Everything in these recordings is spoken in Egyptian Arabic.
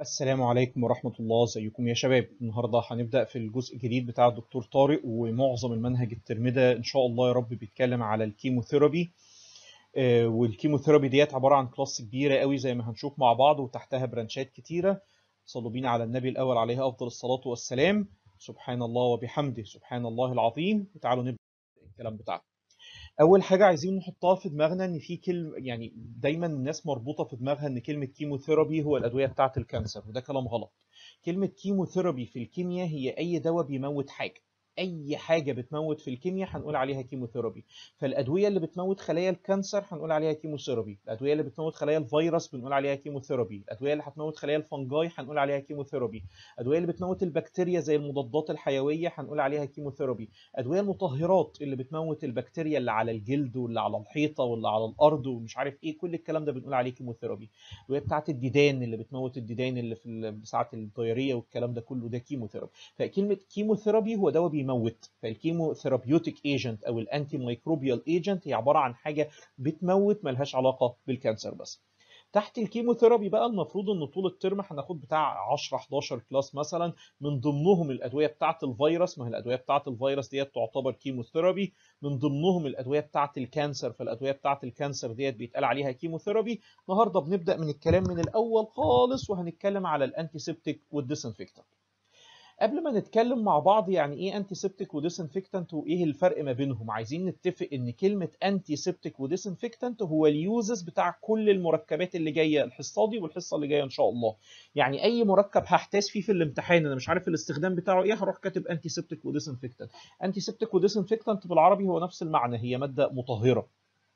السلام عليكم ورحمة الله ازيكم يا شباب النهاردة هنبدأ في الجزء الجديد بتاع الدكتور طارق ومعظم المنهج الترم ده إن شاء الله يا رب بيتكلم على الكيموثيرابي آه، والكيموثيرابي ديت عبارة عن كلاس كبيرة قوي زي ما هنشوف مع بعض وتحتها برانشات كتيرة صلوا بينا على النبي الأول عليه أفضل الصلاة والسلام سبحان الله وبحمده سبحان الله العظيم وتعالوا نبدأ الكلام بتاعنا اول حاجه عايزين نحطها في دماغنا ان في كلمه يعني دايما الناس مربوطه في دماغها ان كلمه كيموثيرابي هو الادويه بتاعه الكانسر وده كلام غلط كلمه كيموثيرابي في الكيمياء هي اي دواء بيموت حاجه اي حاجه بتموت في الكيمياء هنقول عليها كيموثيرابي فالادويه اللي بتموت خلايا الكانسر هنقول عليها كيموثيرابي الادويه اللي بتموت خلايا الفيروس بنقول عليها كيموثيرابي الادويه اللي هتموت خلايا الفنجاي هنقول عليها كيموثيرابي الادويه اللي بتموت البكتيريا زي المضادات الحيويه هنقول عليها كيموثيرابي ادويه المطهرات اللي بتموت البكتيريا اللي على الجلد واللي على الحيطه واللي على الارض ومش عارف ايه كل الكلام ده بنقول عليه كيموثيرابي الادويه بتاعه الديدان اللي بتموت الديدان اللي في ساعه الدياريه والكلام ده كله ده كيموثيرابي فكلمه كيموثيرابي هو دواء بيموت فالكيموثيرابيوتيك ايجنت او الانتي مايكروبيال ايجنت هي عباره عن حاجه بتموت ملهاش علاقه بالكانسر بس تحت الكيموثيرابي بقى المفروض ان طول الترم هناخد بتاع 10 11 كلاس مثلا من ضمنهم الادويه بتاعه الفيروس ما هي الادويه بتاعه الفيروس ديت تعتبر كيموثيرابي من ضمنهم الادويه بتاعه الكانسر فالادويه بتاعه الكانسر ديت بيتقال عليها كيموثيرابي النهارده بنبدا من الكلام من الاول خالص وهنتكلم على الانتيسبتيك والديسانفكتنت قبل ما نتكلم مع بعض يعني ايه انتي سيبتيك وديسنفكتنت وايه الفرق ما بينهم عايزين نتفق ان كلمه انتي سيبتيك وديسنفكتنت هو اليوزز بتاع كل المركبات اللي جايه الحصه دي والحصه اللي جايه ان شاء الله يعني اي مركب هحتاس فيه في الامتحان انا مش عارف الاستخدام بتاعه ايه هروح كاتب انتي سيبتيك وديسنفكتنت انتي سيبتيك وديسنفكتنت بالعربي هو نفس المعنى هي ماده مطهره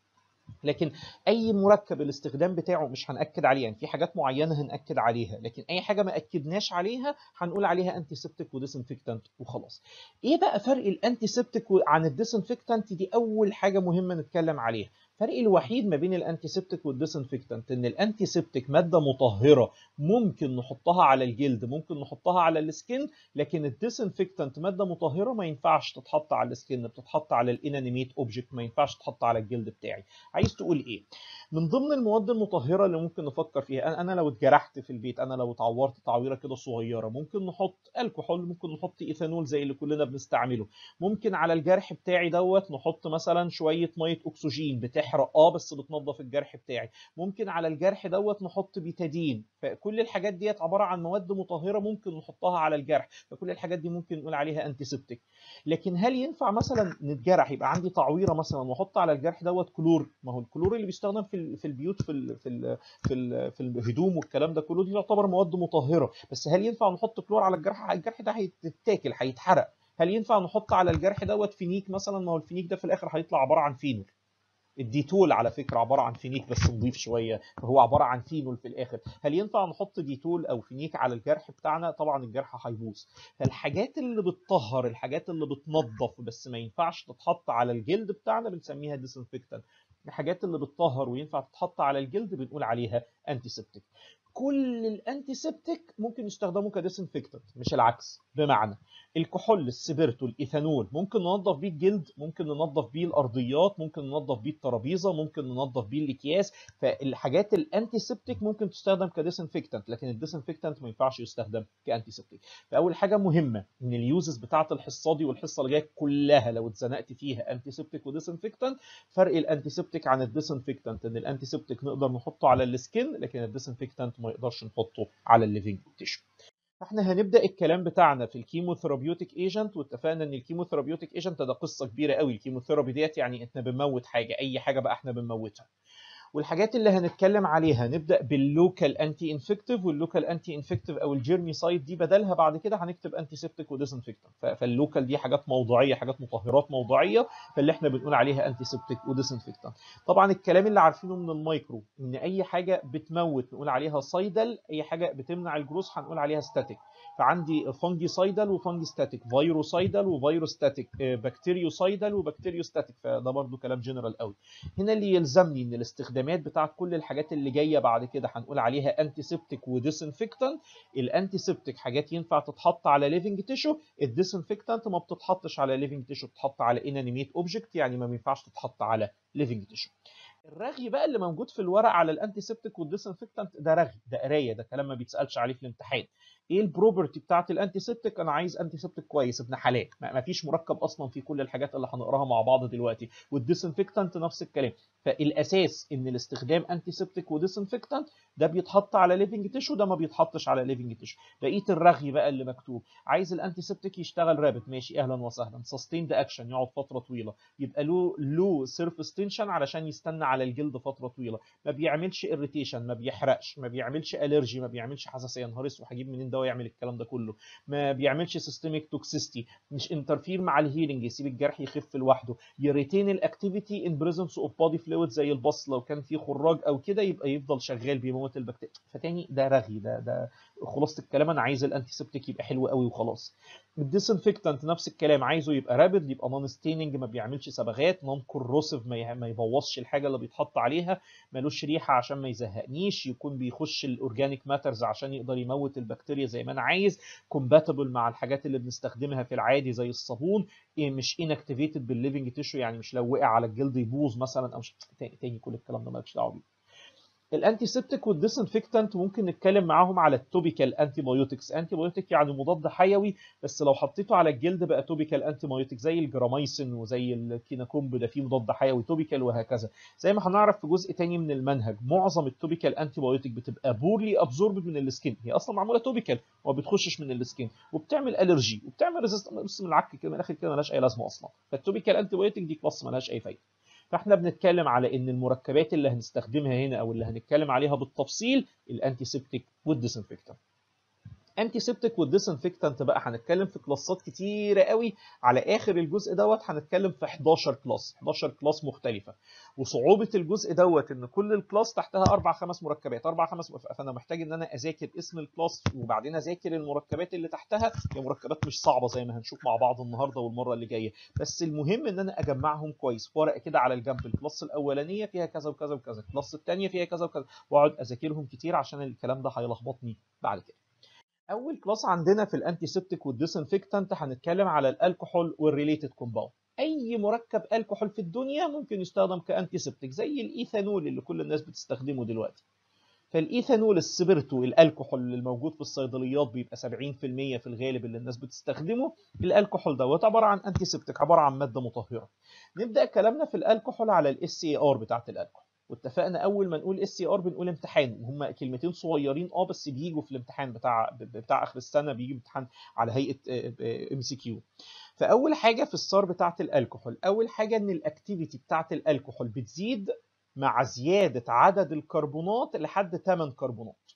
لكن اي مركب الاستخدام بتاعه مش هنأكد عليه يعني في حاجات معينه هنأكد عليها لكن اي حاجه ما اكدناش عليها هنقول عليها انتي سيبتيك وديسنفكتنت وخلاص ايه بقى فرق الانتي سيبتيك عن الديسنفكتنت دي اول حاجه مهمه نتكلم عليها الفرق الوحيد ما بين الانتيسبتيك والديسنفكتنت ان الانتيسبتيك ماده مطهره ممكن نحطها على الجلد ممكن نحطها على السكن لكن الديسنفكتنت ماده مطهره ما ينفعش تتحط على السكن بتتحط على الانانيميت اوبجكت ما ينفعش تتحط على الجلد بتاعي عايز تقول ايه من ضمن المواد المطهره اللي ممكن نفكر فيها انا لو اتجرحت في البيت انا لو اتعورت تعويره كده صغيره ممكن نحط الكحول ممكن نحط ايثانول زي اللي كلنا بنستعمله ممكن على الجرح بتاعي دوت نحط مثلا شويه ميه اكسجين بتاع بتحرق اه بس بتنظف الجرح بتاعي ممكن على الجرح دوت نحط بيتادين فكل الحاجات ديت عباره عن مواد مطهره ممكن نحطها على الجرح فكل الحاجات دي ممكن نقول عليها انتيسبتيك لكن هل ينفع مثلا نتجرح يبقى عندي تعويره مثلا واحط على الجرح دوت كلور ما هو الكلور اللي بيستخدم في في البيوت في ال في ال في, ال في الهدوم والكلام ده كله دي تعتبر مواد مطهره بس هل ينفع نحط كلور على الجرح الجرح ده هيتاكل هيتحرق هل ينفع نحط على الجرح دوت فينيك مثلا ما هو الفينيك ده في الاخر هيطلع عباره عن فينول الديتول على فكره عباره عن فينيك بس نضيف شويه فهو عباره عن فينول في الاخر هل ينفع نحط ديتول او فينيك على الجرح بتاعنا طبعا الجرح هيبوظ فالحاجات اللي بتطهر الحاجات اللي بتنظف بس ما ينفعش تتحط على الجلد بتاعنا بنسميها ديسنفكتنت الحاجات اللي بتطهر وينفع تتحط على الجلد بنقول عليها انتيسبتيك كل الانتيسبتيك ممكن يستخدموا كديسنفكتنت مش العكس بمعنى الكحول السبيرتو الايثانول ممكن ننظف بيه الجلد ممكن ننظف بيه الارضيات ممكن ننظف بيه الترابيزه ممكن ننظف بيه الاكياس فالحاجات الانتيسبتيك ممكن تستخدم كديسنفكتنت لكن الديسنفكتنت ما ينفعش يستخدم كانتيسبتيك فاول حاجه مهمه ان اليوزز بتاعه الحصه دي والحصه اللي جايه كلها لو اتزنقت فيها انتيسبتيك وديسنفكتنت فرق الانتيسبتيك عن الديسنفكتنت ان الانتيسبتيك نقدر نحطه على السكن لكن الديسنفكتنت ما يقدرش نحطه على الليفنج تيشو احنا هنبدا الكلام بتاعنا في الكيموثيرابيوتيك ايجنت واتفقنا ان الكيموثيرابيوتيك ايجنت ده قصه كبيره قوي الكيموثيرابي ديت يعني احنا بنموت حاجه اي حاجه بقى احنا بنموتها والحاجات اللي هنتكلم عليها نبدا باللوكال انتي انفكتيف واللوكال انتي انفكتيف او الجيرمي سايد دي بدلها بعد كده هنكتب انتي سيبتيك وديسنفكتنت فاللوكال دي حاجات موضوعيه حاجات مطهرات موضوعيه فاللي احنا بنقول عليها انتي سيبتيك وديسنفكتنت طبعا الكلام اللي عارفينه من المايكرو ان اي حاجه بتموت نقول عليها سايدل اي حاجه بتمنع الجروس هنقول عليها ستاتيك فعندي فونجي سايدل وفونجي ستاتيك فيروسايدل وفيروستاتيك بكتيريوسايدل وبكتيريوستاتيك فده برضو كلام جنرال قوي هنا اللي يلزمني ان الاستخدامات بتاعت كل الحاجات اللي جايه بعد كده هنقول عليها انتي سيبتيك وديسنفكتنت الانتي سيبتيك حاجات ينفع تتحط على ليفنج تيشو الديسنفكتنت ما بتتحطش على ليفنج تيشو بتتحط على انانيميت اوبجكت يعني ما ينفعش تتحط على ليفنج تيشو الرغي بقى اللي موجود في الورق على الانتي سيبتيك والديسانفكتنت ده رغي ده قرايه ده كلام ما بيتسالش عليه في الامتحان ايه البروبرتي بتاعت الانتي سيبتيك انا عايز انتي سيبتيك كويس ابن حلال ما فيش مركب اصلا في كل الحاجات اللي هنقراها مع بعض دلوقتي والديسانفكتنت نفس الكلام فالاساس ان الاستخدام انتي سيبتيك وديسانفكتنت ده بيتحط على ليفنج تيشو ده ما بيتحطش على ليفنج تيشو بقيه الرغي بقى اللي مكتوب عايز الانتي سيبتيك يشتغل رابط ماشي اهلا وسهلا سستيند اكشن يقعد فتره طويله يبقى له له سيرفيس تنشن علشان يستنى على الجلد فتره طويله ما بيعملش اريتيشن ما بيحرقش ما بيعملش الرجي ما بيعملش حساسيه نهار اسود هجيب منين دواء يعمل الكلام ده كله ما بيعملش سيستميك توكسيستي مش انترفير مع الهيلينج يسيب الجرح يخف لوحده يريتين الاكتيفيتي ان بريزنس اوف بودي فلويد زي البص لو كان في خراج او كده يبقى يفضل شغال بيموت البكتيريا فتاني ده رغي ده ده خلاصه الكلام انا عايز الانتي سيبتيك يبقى حلو قوي وخلاص الديسنفكتنت نفس الكلام عايزه يبقى رابد يبقى نون ستيننج ما بيعملش صبغات نون كوروسيف ما يبوظش الحاجه اللي بيتحط عليها ملوش ريحه عشان ما يزهقنيش يكون بيخش الاورجانيك ماترز عشان يقدر يموت البكتيريا زي ما انا عايز كومباتبل مع الحاجات اللي بنستخدمها في العادي زي الصابون إيه مش انكتيفيتد بالليفنج تيشو يعني مش لو وقع على الجلد يبوظ مثلا او مش تاني, تاني كل الكلام ده مالكش دعوه بيه الانتي سيبتيك والديسنفكتنت ممكن نتكلم معاهم على التوبيكال انتي بايوتكس انتي بايوتيك يعني مضاد حيوي بس لو حطيته على الجلد بقى توبيكال انتي بايوتيك زي الجرامايسين وزي الكيناكومب ده فيه مضاد حيوي توبيكال وهكذا زي ما هنعرف في جزء تاني من المنهج معظم التوبيكال انتي بايوتيك بتبقى بورلي ابزوربد من السكين هي اصلا معموله توبيكال وما بتخشش من السكين وبتعمل الرجي وبتعمل ريزيستنس بص من العك كده من الاخر كده ملهاش اي لازمه اصلا فالتوبيكال انتي بايوتيك دي كلاس ملهاش اي فايده فاحنا بنتكلم على ان المركبات اللي هنستخدمها هنا او اللي هنتكلم عليها بالتفصيل الانتي سيبتيك والديسنفكتنت انتي سيبتيك والديسنفكتنت بقى هنتكلم في كلاسات كتيره قوي على اخر الجزء دوت هنتكلم في 11 كلاس 11 كلاس مختلفه وصعوبه الجزء دوت ان كل الكلاس تحتها اربع خمس مركبات اربع خمس فانا محتاج ان انا اذاكر اسم الكلاس وبعدين اذاكر المركبات اللي تحتها هي مركبات مش صعبه زي ما هنشوف مع بعض النهارده والمره اللي جايه بس المهم ان انا اجمعهم كويس في ورقه كده على الجنب الكلاس الاولانيه فيها كذا وكذا وكذا الكلاس الثانيه فيها كذا وكذا واقعد اذاكرهم كتير عشان الكلام ده هيلخبطني بعد كده اول كلاس عندنا في الانتي سيبتيك والديسنفكتنت هنتكلم على الكحول والريليتد كومباوند اي مركب الكحول في الدنيا ممكن يستخدم كانتي سيبتيك زي الايثانول اللي كل الناس بتستخدمه دلوقتي فالايثانول السبرتو الكحول اللي الموجود في الصيدليات بيبقى 70% في الغالب اللي الناس بتستخدمه الكحول دوت عباره عن انتي سيبتيك عباره عن ماده مطهره نبدا كلامنا في الكحول على الاس اي ار بتاعت الكحول واتفقنا اول ما نقول اس سي ار بنقول امتحان وهم كلمتين صغيرين اه بس بيجوا في الامتحان بتاع بتاع اخر السنه بيجي امتحان على هيئه ام سي كيو فاول حاجه في السار بتاعه الكحول اول حاجه ان الاكتيفيتي بتاعه الكحول بتزيد مع زياده عدد الكربونات لحد 8 كربونات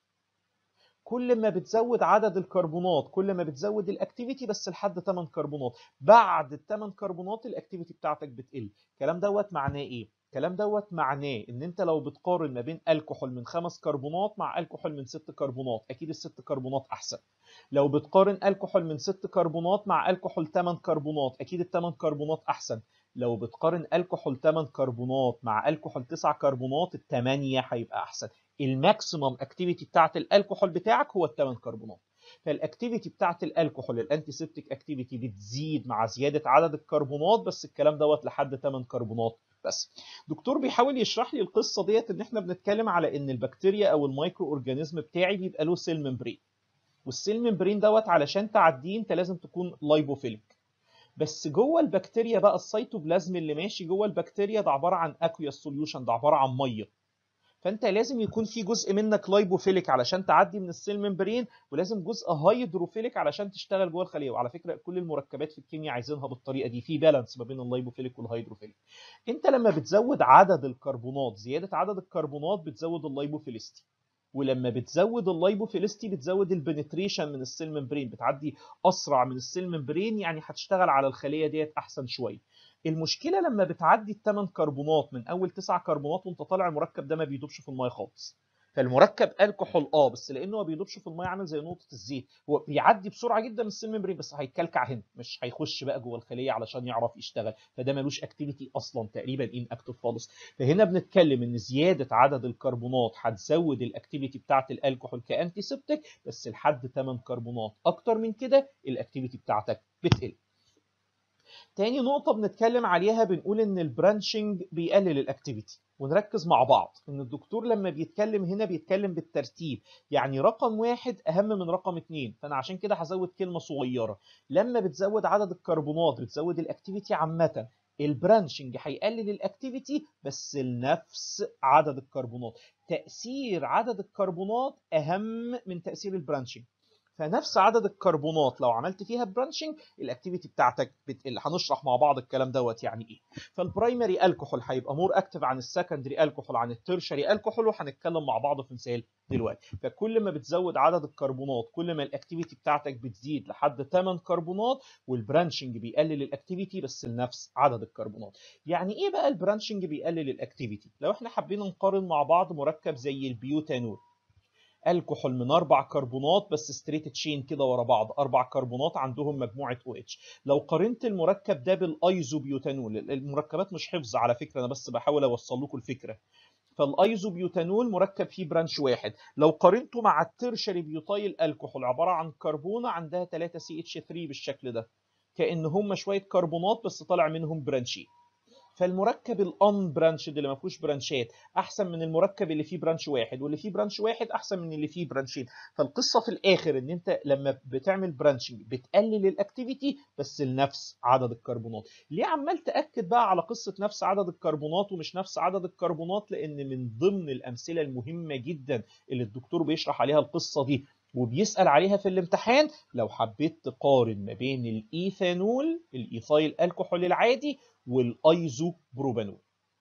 كل ما بتزود عدد الكربونات كل ما بتزود الاكتيفيتي بس لحد 8 كربونات بعد ال 8 كربونات الاكتيفيتي بتاعتك بتقل الكلام دوت معناه ايه الكلام دوت معناه ان انت لو بتقارن ما بين الكحول من خمس كربونات مع الكحول من ست كربونات اكيد الست كربونات احسن لو بتقارن الكحول من ست كربونات مع الكحول 8 كربونات اكيد ال 8 كربونات احسن لو بتقارن الكحول 8 كربونات مع الكحول 9 كربونات الثمانيه هيبقى احسن الماكسيمم اكتيفيتي بتاعت الكحول بتاعك هو الثمان كربونات فالاكتيفيتي بتاعت الكحول الانتي سيبتيك اكتيفيتي بتزيد مع زياده عدد الكربونات بس الكلام دوت لحد 8 كربونات بس دكتور بيحاول يشرح لي القصه ديت ان احنا بنتكلم على ان البكتيريا او المايكرو اورجانيزم بتاعي بيبقى له سيل ممبرين والسيل ممبرين دوت علشان تعديه انت لازم تكون لايبوفيليك بس جوه البكتيريا بقى السيتوبلازم اللي ماشي جوه البكتيريا ده عباره عن اكويس سوليوشن ده عباره عن ميه فانت لازم يكون في جزء منك لايبوفيليك علشان تعدي من السيل ممبرين ولازم جزء هيدروفيليك علشان تشتغل جوه الخليه وعلى فكره كل المركبات في الكيمياء عايزينها بالطريقه دي في بالانس ما بين اللايبوفيليك والهيدروفيليك انت لما بتزود عدد الكربونات زياده عدد الكربونات بتزود اللايبوفيليستي ولما بتزود اللايبوفيلستي بتزود البنتريشن من السيل ممبرين بتعدي اسرع من السيل ممبرين يعني هتشتغل على الخليه ديت احسن شويه المشكله لما بتعدي الثمان كربونات من اول تسع كربونات وانت طالع المركب ده ما بيدوبش في الميه خالص فالمركب الكحول اه بس لانه ما بيدوبش في الميه عامل زي نقطه الزيت هو بيعدي بسرعه جدا من السيل ممبرين بس هيكلكع هنا مش هيخش بقى جوه الخليه علشان يعرف يشتغل فده ملوش اكتيفيتي اصلا تقريبا ان اكتف خالص فهنا بنتكلم ان زياده عدد الكربونات هتزود الاكتيفيتي بتاعه الكحول كانتي سيبتيك بس لحد 8 كربونات اكتر من كده الاكتيفيتي بتاعتك بتقل تاني نقطة بنتكلم عليها بنقول إن البرانشنج بيقلل الأكتيفيتي ونركز مع بعض إن الدكتور لما بيتكلم هنا بيتكلم بالترتيب يعني رقم واحد أهم من رقم اتنين فأنا عشان كده هزود كلمة صغيرة لما بتزود عدد الكربونات بتزود الأكتيفيتي عامة البرانشنج هيقلل الاكتيفيتي بس لنفس عدد الكربونات تأثير عدد الكربونات أهم من تأثير البرانشنج فنفس عدد الكربونات لو عملت فيها برانشنج الاكتيفيتي بتاعتك بتقل هنشرح مع بعض الكلام دوت يعني ايه فالبرايمري الكحول هيبقى مور اكتف عن السكندري الكحول عن الترشري الكحول وهنتكلم مع بعض في مثال دلوقتي فكل ما بتزود عدد الكربونات كل ما الاكتيفيتي بتاعتك بتزيد لحد 8 كربونات والبرانشنج بيقلل الاكتيفيتي بس لنفس عدد الكربونات يعني ايه بقى البرانشنج بيقلل الاكتيفيتي لو احنا حابين نقارن مع بعض مركب زي البيوتانول الكحول من اربع كربونات بس ستريت تشين كده ورا بعض اربع كربونات عندهم مجموعه او اتش لو قارنت المركب ده بالايزوبيوتانول المركبات مش حفظ على فكره انا بس بحاول اوصل لكم الفكره فالايزوبيوتانول مركب فيه برانش واحد لو قارنته مع الترشري بيوتايل الكحول عباره عن كربونه عندها 3 سي اتش 3 بالشكل ده كان هم شويه كربونات بس طالع منهم برانشين فالمركب الان برانشد اللي ما فيهوش برانشات احسن من المركب اللي فيه برانش واحد واللي فيه برانش واحد احسن من اللي فيه برانشين فالقصه في الاخر ان انت لما بتعمل برانشنج بتقلل الاكتيفيتي بس لنفس عدد الكربونات ليه عمال تاكد بقى على قصه نفس عدد الكربونات ومش نفس عدد الكربونات لان من ضمن الامثله المهمه جدا اللي الدكتور بيشرح عليها القصه دي وبيسأل عليها في الامتحان لو حبيت تقارن ما بين الإيثانول الإيثايل الكحول العادي والايزو بروبانول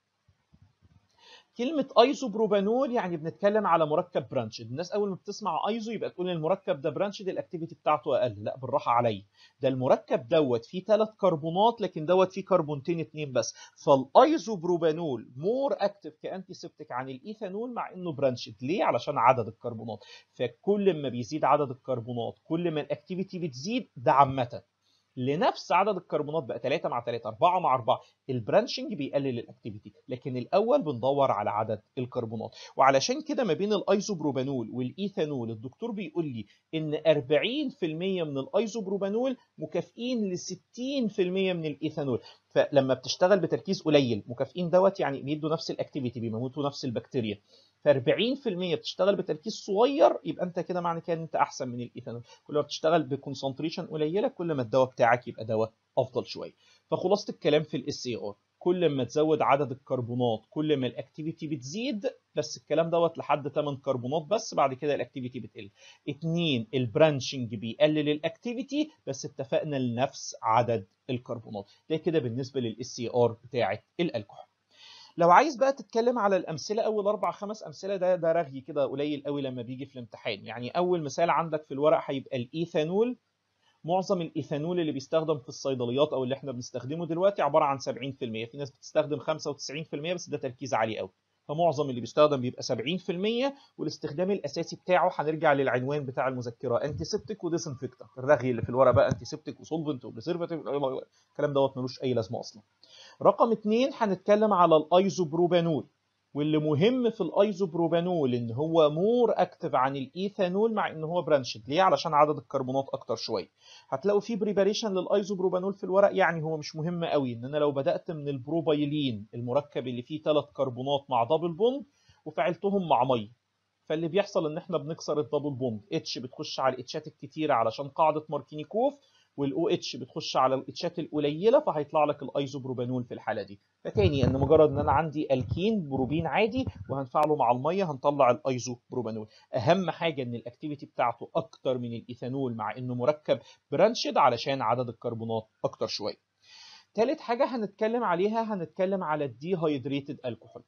كلمة ايزو بروبانول يعني بنتكلم على مركب برانشد، الناس أول ما بتسمع ايزو يبقى تقول المركب ده برانشد الأكتيفيتي بتاعته أقل، لا بالراحة عليا، ده المركب دوت فيه ثلاث كربونات لكن دوت فيه كربونتين اتنين بس، فالايزو بروبانول مور اكتف كأنتي سيبتيك عن الإيثانول مع إنه برانشد، ليه؟ علشان عدد الكربونات، فكل ما بيزيد عدد الكربونات كل ما الأكتيفيتي بتزيد ده عامة. لنفس عدد الكربونات بقى 3 مع 3 4 مع 4 البرانشنج بيقلل الاكتيفيتي لكن الاول بندور على عدد الكربونات وعلشان كده ما بين الايزوبروبانول والايثانول الدكتور بيقول لي ان 40% من الايزوبروبانول مكافئين ل 60% من الايثانول فلما بتشتغل بتركيز قليل مكافئين دوت يعني بيدوا نفس الاكتيفيتي بيموتوا نفس البكتيريا ف 40% بتشتغل بتركيز صغير يبقى انت كده معنى كده ان انت احسن من الايثانول كل ما بتشتغل بكونسنتريشن قليله كل ما الدواء بتاعك يبقى دواء افضل شويه فخلاصه الكلام في الاس اي ار كل ما تزود عدد الكربونات كل ما الاكتيفيتي بتزيد بس الكلام دوت لحد 8 كربونات بس بعد كده الاكتيفيتي بتقل اتنين البرانشنج بيقلل الاكتيفيتي بس اتفقنا لنفس عدد الكربونات ده كده بالنسبه للاس سي ار بتاعه الالكحول لو عايز بقى تتكلم على الامثله اول اربع خمس امثله ده ده رغي كده قليل قوي لما بيجي في الامتحان يعني اول مثال عندك في الورق هيبقى الايثانول معظم الايثانول اللي بيستخدم في الصيدليات او اللي احنا بنستخدمه دلوقتي عباره عن 70% في ناس بتستخدم 95% بس ده تركيز عالي قوي فمعظم اللي بيستخدم بيبقى 70% والاستخدام الاساسي بتاعه هنرجع للعنوان بتاع المذكره انتي سيبتيك وديسنفكتنت الرغي اللي في الورق بقى انتي سيبتيك وسولفنت وبريزرفاتيف الكلام دوت ملوش اي لازمه اصلا رقم اتنين هنتكلم على الايزوبروبانول واللي مهم في الايزوبروبانول ان هو مور اكتف عن الايثانول مع ان هو برانشد ليه علشان عدد الكربونات اكتر شويه هتلاقوا في بريباريشن للايزوبروبانول في الورق يعني هو مش مهم قوي ان انا لو بدات من البروبايلين المركب اللي فيه ثلاث كربونات مع دبل بوند وفعلتهم مع ميه فاللي بيحصل ان احنا بنكسر الدبل بوند اتش بتخش على الاتشات الكتيره علشان قاعده ماركينيكوف والاو اتش بتخش على الاتشات القليله فهيطلع لك الايزوبروبانول في الحاله دي فتاني ان مجرد ان انا عندي الكين بروبين عادي وهنفعله مع الميه هنطلع الايزوبروبانول اهم حاجه ان الاكتيفيتي بتاعته اكتر من الايثانول مع انه مركب برانشد علشان عدد الكربونات اكتر شويه تالت حاجه هنتكلم عليها هنتكلم على الديهايدريتد الكحول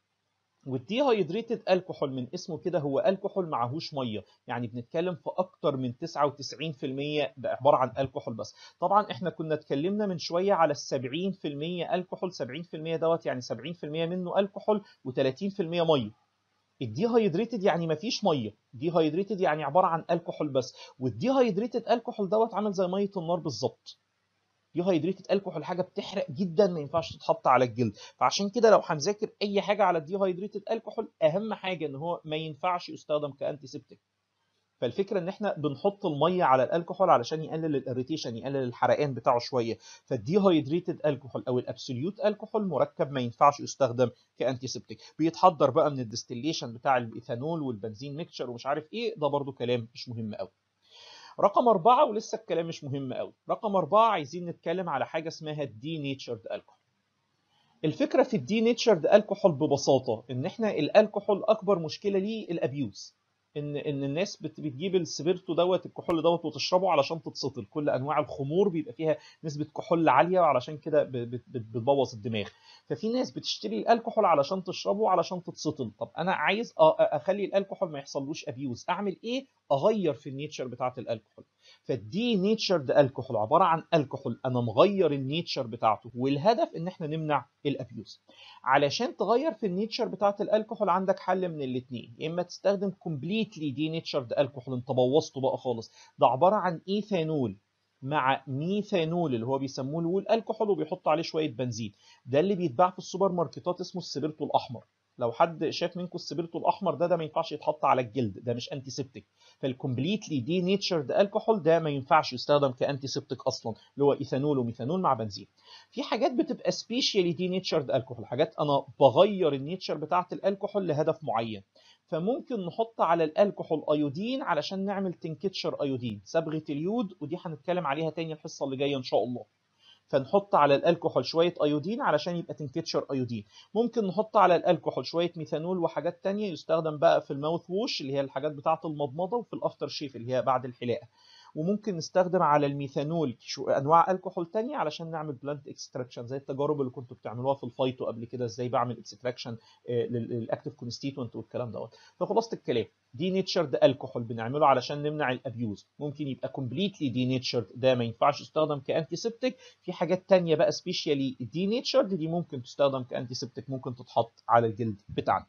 والديهايدريتد الكحول من اسمه كده هو الكحول معهوش ميه يعني بنتكلم في اكتر من 99% ده عباره عن الكحول بس طبعا احنا كنا اتكلمنا من شويه على ال 70% الكحول 70% دوت يعني 70% منه الكحول و30% ميه الديهايدريتد يعني مفيش ميه ديهايدريتد يعني عباره عن الكحول بس والديهايدريتد الكحول دوت عامل زي ميه النار بالظبط ديهايدريتد الكحول حاجه بتحرق جدا ما ينفعش تتحط على الجلد فعشان كده لو هنذاكر اي حاجه على الديهايدريتد الكحول اهم حاجه ان هو ما ينفعش يستخدم كانتي سيبتيك فالفكره ان احنا بنحط الميه على الكحول علشان يقلل الاريتيشن يقلل الحرقان بتاعه شويه فالديهايدريتد الكحول او الابسوليوت الكحول مركب ما ينفعش يستخدم كانتي سيبتيك بيتحضر بقى من الديستليشن بتاع الايثانول والبنزين ميكشر ومش عارف ايه ده برضو كلام مش مهم قوي رقم أربعة ولسه الكلام مش مهم قوي رقم أربعة عايزين نتكلم على حاجة اسمها الدي نيتشرد الكحول الفكرة في الدي نيتشرد الكحول ببساطة ان احنا الالكحول اكبر مشكلة ليه الابيوز ان ان الناس بت- بتجيب السبيرتو دوت الكحول دوت وتشربه علشان تتسطل كل انواع الخمور بيبقى فيها نسبة كحول عالية وعلشان كده ب- بت- بت- بتبوظ الدماغ ففي ناس بتشتري الكحول علشان تشربه علشان تتسطل طب انا عايز أ- أ- اخلي الكحول ما يحصلوش ابيوز اعمل ايه اغير في النيتشر بتاعه الكحول فالدي نيتشرد الكحول عباره عن الكحول انا مغير النيتشر بتاعته والهدف ان احنا نمنع الابيوز علشان تغير في النيتشر بتاعه الكحول عندك حل من الاثنين يا اما تستخدم كومبليتلي دي نيتشرد الكحول انت بوظته بقى خالص ده عباره عن ايثانول مع ميثانول اللي هو بيسموه الوول الكحول وبيحط عليه شويه بنزين ده اللي بيتباع في السوبر ماركتات اسمه السبيرتو الاحمر لو حد شاف منكم السبيرتو الاحمر ده ده ما ينفعش يتحط على الجلد ده مش انتي سيبتيك فالكومبليتلي دي نيتشرد الكحول ده ما ينفعش يستخدم كانتي سيبتيك اصلا اللي هو ايثانول وميثانول مع بنزين في حاجات بتبقى سبيشالي دي نيتشرد الكحول حاجات انا بغير النيتشر بتاعه الالكحول لهدف معين فممكن نحط على الالكحول ايودين علشان نعمل تنكتشر ايودين صبغه اليود ودي هنتكلم عليها تاني الحصه اللي جايه ان شاء الله فنحط على الالكحول شويه ايودين علشان يبقى تنكتشر ايودين ممكن نحط على الالكحول شويه ميثانول وحاجات تانية يستخدم بقى في الماوث ووش اللي هي الحاجات بتاعه المضمضه وفي الافتر شيف اللي هي بعد الحلاقه وممكن نستخدم على الميثانول شو انواع الكحول تانية علشان نعمل بلانت اكستراكشن زي التجارب اللي كنتوا بتعملوها في الفايتو قبل كده ازاي بعمل اكستراكشن للاكتيف كونستيتوينت والكلام دوت فخلاصه الكلام دي نيتشرد الكحول بنعمله علشان نمنع الابيوز ممكن يبقى كومبليتلي دي نيتشرد ده ما ينفعش يستخدم كانتي سيبتيك في حاجات تانية بقى سبيشالي دي نيتشرد دي ممكن تستخدم كانتي سيبتيك ممكن تتحط على الجلد بتاعنا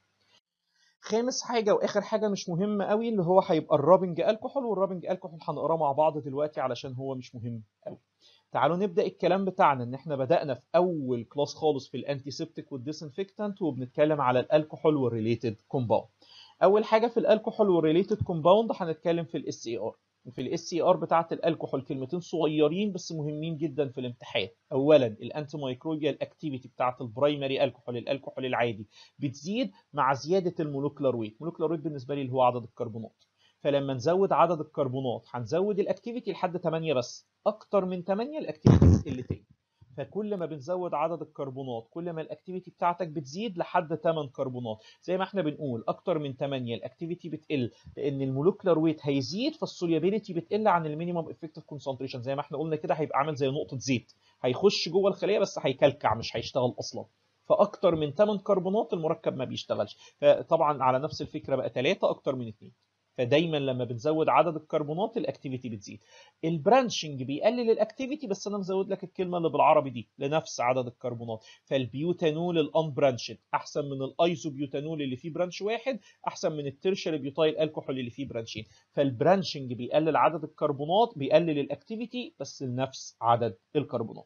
خامس حاجة وآخر حاجة مش مهمة قوي اللي هو هيبقى الرابنج الكحول والرابنج الكحول هنقراه مع بعض دلوقتي علشان هو مش مهم قوي تعالوا نبدأ الكلام بتاعنا ان احنا بدأنا في اول كلاس خالص في الانتي سيبتيك والديسنفكتنت وبنتكلم على الالكحول والريليتد كومباوند اول حاجة في الالكحول والريليتد كومباوند هنتكلم في الاس اي ار وفي الاس اي ار بتاعه الالكحول كلمتين صغيرين بس مهمين جدا في الامتحان اولا الانتي مايكروبيال اكتيفيتي بتاعه البرايمري الكحول الالكحول العادي بتزيد مع زياده المولكولار ويت المولكولار ويت بالنسبه لي اللي هو عدد الكربونات فلما نزود عدد الكربونات هنزود الاكتيفيتي لحد 8 بس اكتر من 8 الاكتيفيتي تقل تاني فكل ما بنزود عدد الكربونات كل ما الاكتيفيتي بتاعتك بتزيد لحد 8 كربونات زي ما احنا بنقول اكتر من 8 الاكتيفيتي بتقل لان المولكولار ويت هيزيد فالسوليابيليتي بتقل عن المينيمم افكتيف كونسنتريشن زي ما احنا قلنا كده هيبقى عامل زي نقطه زيت هيخش جوه الخليه بس هيكلكع مش هيشتغل اصلا فاكتر من 8 كربونات المركب ما بيشتغلش فطبعا على نفس الفكره بقى 3 اكتر من 2 فدايما لما بنزود عدد الكربونات الاكتيفيتي بتزيد البرانشنج بيقلل الاكتيفيتي بس انا مزود لك الكلمه اللي بالعربي دي لنفس عدد الكربونات فالبيوتانول الانبرانشد احسن من الايزوبيوتانول اللي فيه برانش واحد احسن من الترشري بيوتايل الكحول اللي فيه برانشين فالبرانشنج بيقلل عدد الكربونات بيقلل الاكتيفيتي بس لنفس عدد الكربونات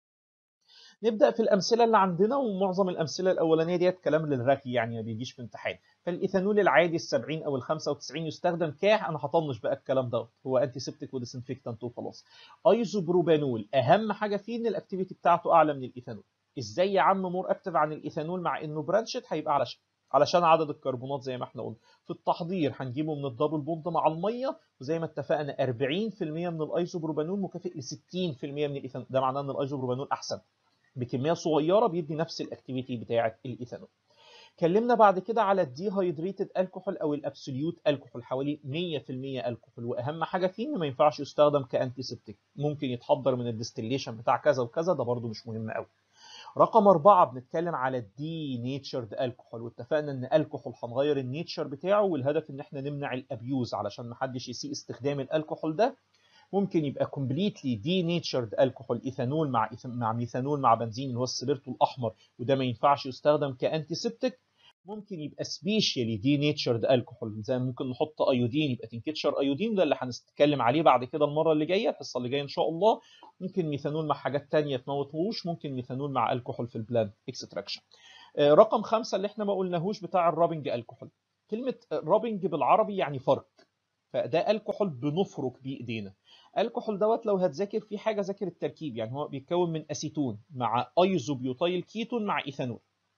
نبدا في الامثله اللي عندنا ومعظم الامثله الاولانيه ديت كلام للرغي يعني ما بيجيش في امتحان فالايثانول العادي ال 70 او ال 95 يستخدم كاح انا هطنش بقى الكلام دوت هو انتي سيبتيك وديسنفكتنت وخلاص ايزوبروبانول اهم حاجه فيه ان الاكتيفيتي بتاعته اعلى من الايثانول ازاي يا عم مور اكتف عن الايثانول مع انه برانشد هيبقى علشان علشان عدد الكربونات زي ما احنا قلنا في التحضير هنجيبه من الدبل بوند مع الميه وزي ما اتفقنا 40% من الايزوبروبانول مكافئ ل 60% من الايثانول ده معناه ان الايزوبروبانول احسن بكميه صغيره بيدي نفس الاكتيفيتي بتاعه الايثانول اتكلمنا بعد كده على الديهايدريتد الكحول او الابسوليوت الكحول حوالي 100% الكحول واهم حاجه فيه انه ما ينفعش يستخدم كانتي سيبتيك ممكن يتحضر من الديستليشن بتاع كذا وكذا ده برده مش مهم قوي رقم أربعة بنتكلم على الدي نيتشرد الكحول واتفقنا ان الكحول هنغير النيتشر بتاعه والهدف ان احنا نمنع الابيوز علشان محدش يسيء استخدام الكحول ده ممكن يبقى كومبليتلي دي نيتشرد الكحول ايثانول مع مع ميثانول مع بنزين اللي هو السبيرتو الاحمر وده ما ينفعش يستخدم كانتي سيبتيك ممكن يبقى سبيشالي دي نيتشرد الكحول زي ممكن نحط ايودين يبقى تنكتشر ايودين ده اللي هنتكلم عليه بعد كده المره اللي جايه الحصه اللي جايه ان شاء الله ممكن ميثانول مع حاجات ثانيه تموتهوش ممكن ميثانول مع الكحول في البلان اكستراكشن رقم خمسة اللي احنا ما قلناهوش بتاع الرابنج الكحول كلمه رابنج بالعربي يعني فرك فده الكحول بنفرك بيه ايدينا الكحول دوت لو هتذاكر فيه حاجه ذاكر التركيب يعني هو بيتكون من اسيتون مع ايزوبيوتايل كيتون مع ايثانول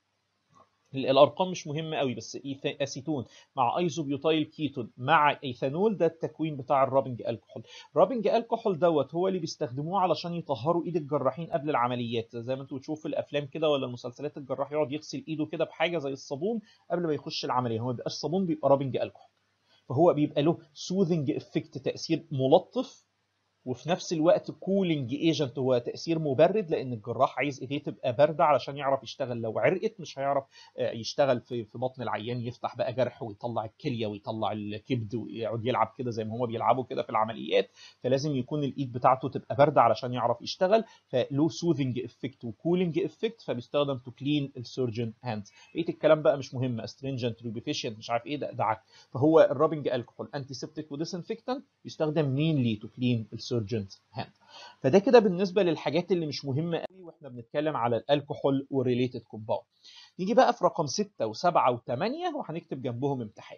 الارقام مش مهمه قوي بس اسيتون مع ايزوبيوتايل كيتون مع ايثانول ده التكوين بتاع الرابنج الكحول رابنج الكحول دوت هو اللي بيستخدموه علشان يطهروا ايد الجراحين قبل العمليات زي ما انتوا بتشوفوا في الافلام كده ولا المسلسلات الجراح يقعد يغسل ايده كده بحاجه زي الصابون قبل ما يخش العمليه هو ما بيبقاش صابون بيبقى رابنج الكحول فهو بيبقى له سوذنج افكت تاثير ملطف وفي نفس الوقت كولينج ايجنت هو تاثير مبرد لان الجراح عايز ايديه تبقى بارده علشان يعرف يشتغل لو عرقت مش هيعرف يشتغل في في بطن العيان يفتح بقى جرح ويطلع الكليه ويطلع الكبد ويقعد يلعب كده زي ما هما بيلعبوا كده في العمليات فلازم يكون الايد بتاعته تبقى بارده علشان يعرف يشتغل فله سوذنج افكت وكولينج افكت فبيستخدم تو كلين السيرجن هاندز بقيه الكلام بقى مش مهم استرينجنت روبيفيشنت مش عارف ايه ده ده عك فهو الرابنج الكحول انتي سيبتيك وديسانفكتنت يستخدم مينلي تو كلين السيرجن هاند فده كده بالنسبه للحاجات اللي مش مهمه قوي واحنا بنتكلم على الالكحول وريليتد كومباوند نيجي بقى في رقم 6 و7 و8 وهنكتب جنبهم امتحان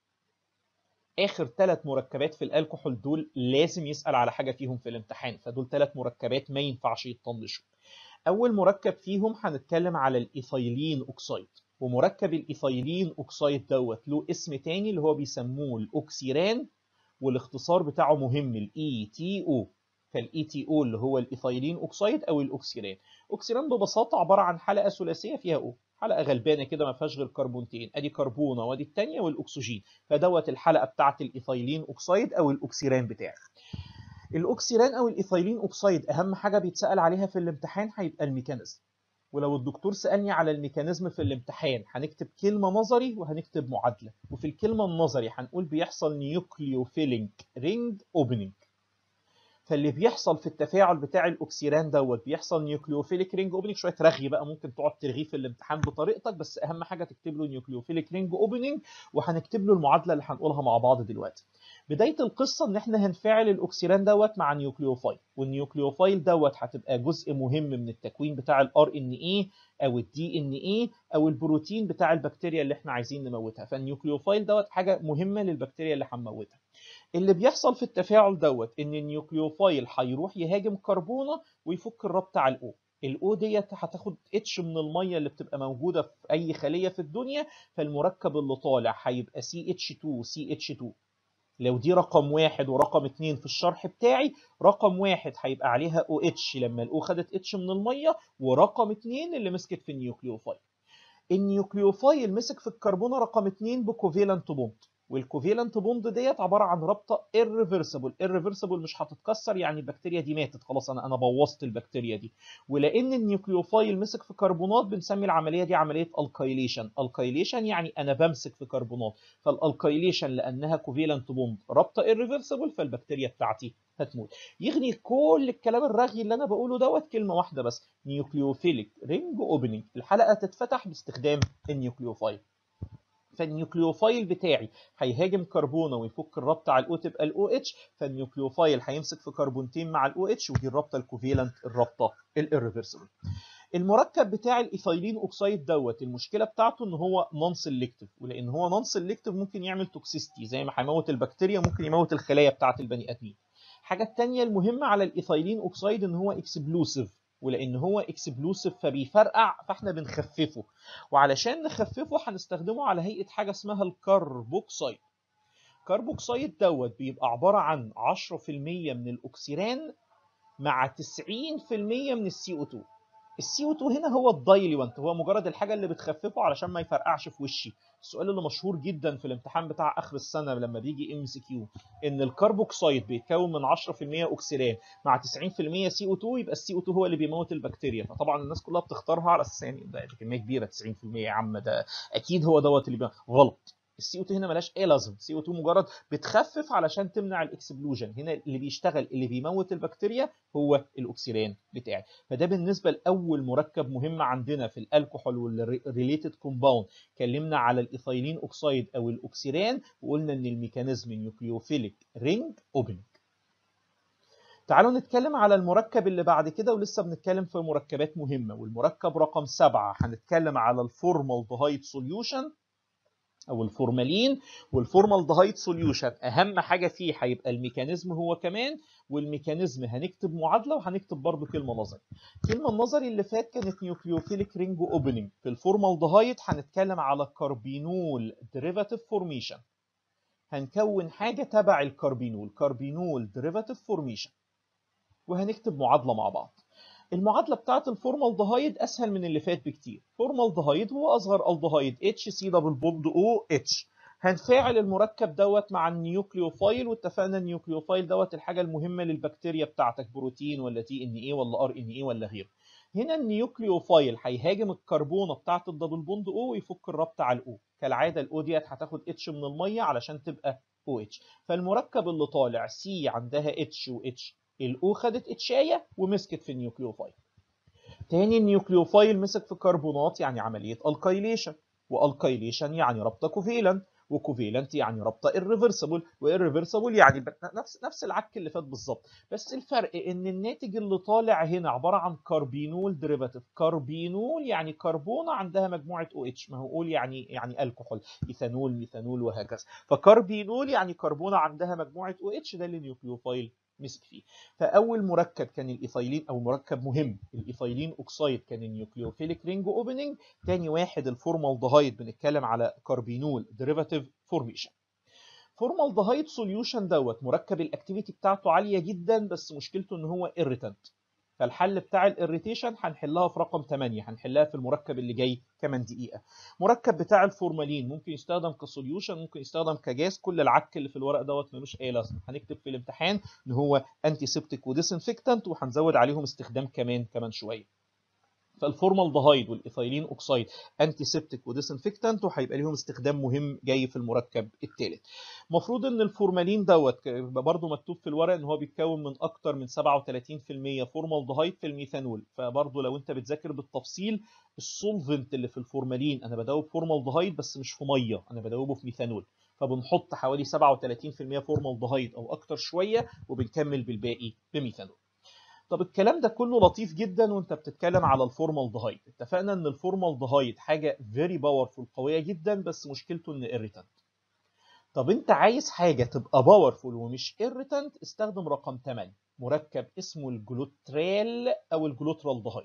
اخر ثلاث مركبات في الالكحول دول لازم يسال على حاجه فيهم في الامتحان فدول ثلاث مركبات ما ينفعش يتطنشوا اول مركب فيهم هنتكلم على الايثايلين اوكسيد ومركب الايثايلين اوكسيد دوت له اسم تاني اللي هو بيسموه الاوكسيران والاختصار بتاعه مهم الاي تي او فالاي تي او اللي هو الايثايلين اوكسيد او الاوكسيران اوكسيران ببساطه عباره عن حلقه ثلاثيه فيها او حلقه غلبانه كده ما فيهاش غير كربونتين ادي كربونه وادي الثانيه والاكسجين فدوت الحلقه بتاعه الايثايلين اوكسيد او الاوكسيران بتاعك الاوكسيران او الايثايلين اوكسيد اهم حاجه بيتسال عليها في الامتحان هيبقى الميكانيزم ولو الدكتور سالني على الميكانيزم في الامتحان هنكتب كلمه نظري وهنكتب معادله وفي الكلمه النظري هنقول بيحصل نيوكليوفيلينج رينج اوبننج فاللي بيحصل في التفاعل بتاع الاوكسيران دوت بيحصل نيوكليوفيليك رينج اوبننج شويه رغي بقى ممكن تقعد ترغيه في الامتحان بطريقتك بس اهم حاجه تكتب له نيوكليوفيليك رينج اوبننج وهنكتب له المعادله اللي هنقولها مع بعض دلوقتي بدايه القصه ان احنا هنفعل الاوكسيران دوت مع نيوكليوفايل والنيوكليوفايل دوت هتبقى جزء مهم من التكوين بتاع الار ان اي او الدي ان اي او البروتين بتاع البكتيريا اللي احنا عايزين نموتها فالنيوكليوفايل دوت حاجه مهمه للبكتيريا اللي هنموتها اللي بيحصل في التفاعل دوت ان النيوكليوفايل هيروح يهاجم كربونه ويفك الرابطه على الاو الاو ديت هتاخد اتش من الميه اللي بتبقى موجوده في اي خليه في الدنيا فالمركب اللي طالع هيبقى سي اتش 2 سي اتش 2 لو دي رقم واحد ورقم اتنين في الشرح بتاعي رقم واحد هيبقى عليها او اتش لما الاو خدت اتش من الميه ورقم اتنين اللي مسكت في النيوكليوفايل النيوكليوفايل مسك في الكربونه رقم اتنين بكوفيلنت بوند والكوفيلنت بوند ديت عباره عن رابطه irreversible irreversible مش هتتكسر يعني البكتيريا دي ماتت خلاص انا انا بوظت البكتيريا دي ولان النيوكليوفايل مسك في كربونات بنسمي العمليه دي عمليه الكايليشن الكايليشن يعني انا بمسك في كربونات فالالكايليشن لانها كوفيلنت بوند رابطه irreversible فالبكتيريا بتاعتي هتموت يغني كل الكلام الرغي اللي انا بقوله دوت كلمه واحده بس نيوكليوفيليك رينج اوبننج الحلقه تتفتح باستخدام النيوكليوفايل فالنيوكليوفايل بتاعي هيهاجم كربونه ويفك الرابطه على الاو تبقى الاو اتش فالنيوكليوفايل هيمسك في كربونتين مع الاو اتش ودي الرابطه الكوفيلنت الرابطه الirreversible المركب بتاع الايثايلين اوكسيد دوت المشكله بتاعته ان هو نون سيلكتيف ولان هو نون سيلكتيف ممكن يعمل توكسيستي زي ما هيموت البكتيريا ممكن يموت الخلايا بتاعه البني ادمين الحاجه الثانيه المهمه على الايثايلين اوكسيد ان هو اكسبلوسيف ولان هو اكسبلوسيف فبيفرقع فاحنا بنخففه وعلشان نخففه هنستخدمه على هيئه حاجه اسمها الكربوكسيد كربوكسيد دوت بيبقى عباره عن 10% من الاكسيران مع 90% من السي او 2 السي او 2 هنا هو الدايليوانت هو مجرد الحاجه اللي بتخففه علشان ما يفرقعش في وشي السؤال اللي مشهور جدا في الامتحان بتاع اخر السنه لما بيجي ام سي كيو ان الكربوكسيد بيتكون من 10% اكسيران مع 90% سي او 2 يبقى السي او 2 هو اللي بيموت البكتيريا فطبعا الناس كلها بتختارها على اساس يعني ده كميه كبيره 90% يا عم ده اكيد هو دوت اللي بيموت غلط السي او 2 هنا ملاش ايه لازم السي او 2 مجرد بتخفف علشان تمنع الاكسبلوجن هنا اللي بيشتغل اللي بيموت البكتيريا هو الاكسيران بتاعي فده بالنسبه لاول مركب مهم عندنا في الكحول والريليتد كومباوند اتكلمنا على الايثايلين اوكسيد او الاكسيران وقلنا ان الميكانيزم نيوكليوفيليك رينج اوبننج تعالوا نتكلم على المركب اللي بعد كده ولسه بنتكلم في مركبات مهمه والمركب رقم سبعة هنتكلم على الفورمالدهايد سوليوشن او الفورمالين والفورمالدهايد سوليوشن اهم حاجه فيه هيبقى الميكانيزم هو كمان والميكانيزم هنكتب معادله وهنكتب برضو كلمه نظري الكلمه النظري اللي فات كانت نيوكليوفيليك رينج اوبننج في الفورمالدهايد هنتكلم على كاربينول ديريفاتيف فورميشن هنكون حاجه تبع الكاربينول كاربينول ديريفاتيف فورميشن وهنكتب معادله مع بعض المعادله بتاعت الفورمالدهايد اسهل من اللي فات بكتير فورمالدهايد هو اصغر الدهايد اتش سي دبل بوند او اتش هنفاعل المركب دوت مع النيوكليوفايل واتفقنا النيوكليوفايل دوت الحاجه المهمه للبكتيريا بتاعتك بروتين ولا تي ان اي ولا ار ان اي ولا غيره هنا النيوكليوفايل هيهاجم الكربونه بتاعت الدبل بوند او ويفك الربط على الاو كالعاده الاو ديت هتاخد اتش من الميه علشان تبقى او اتش فالمركب اللي طالع سي عندها اتش واتش الاو خدت اتشايه ومسكت في النيوكليوفايل تاني النيوكليوفايل مسك في كربونات يعني عمليه الكايليشن والكايليشن يعني رابطه كوفيلنت وكوفيلنت يعني رابطه irreversible والirreversible يعني نفس نفس العك اللي فات بالظبط بس الفرق ان الناتج اللي طالع هنا عباره عن كاربينول ديريفاتيف كاربينول يعني كربونه عندها مجموعه او اتش ما هو قول يعني يعني الكحول ايثانول ميثانول وهكذا فكاربينول يعني كربونه عندها مجموعه او اتش ده اللي نيوكليوفايل مسك فيه فاول مركب كان الايثايلين او مركب مهم الايثايلين اوكسايد كان النيوكليوفيليك رينج اوبننج تاني واحد الفورمالدهايد بنتكلم على كاربينول ديريفاتيف فورميشن فورمالدهايد سوليوشن دوت مركب الاكتيفيتي بتاعته عاليه جدا بس مشكلته ان هو irritant فالحل بتاع الاريتيشن هنحلها في رقم 8 هنحلها في المركب اللي جاي كمان دقيقه مركب بتاع الفورمالين ممكن يستخدم كسوليوشن ممكن يستخدم كجاز كل العك اللي في الورق دوت ملوش اي لازمه هنكتب في الامتحان ان هو انتي سيبتيك وديسنفكتنت وهنزود عليهم استخدام كمان كمان شويه فالفورمالدهايد والايثايلين اوكسايد انتي سيبتيك وديسنفكتنت وهيبقى ليهم استخدام مهم جاي في المركب الثالث المفروض ان الفورمالين دوت برضه مكتوب في الورق ان هو بيتكون من اكتر من 37% فورمالدهايد في الميثانول فبرضه لو انت بتذاكر بالتفصيل السولفنت اللي في الفورمالين انا بدوب فورمالدهايد بس مش في ميه انا بدوبه في ميثانول فبنحط حوالي 37% فورمالدهايد او اكتر شويه وبنكمل بالباقي بميثانول طب الكلام ده كله لطيف جدا وانت بتتكلم على الفورمالدهايد اتفقنا ان الفورمالدهايد حاجه فيري باورفول قويه جدا بس مشكلته ان irritant طب انت عايز حاجه تبقى باورفول ومش irritant استخدم رقم 8 مركب اسمه الجلوترال او الجلوترالدهايد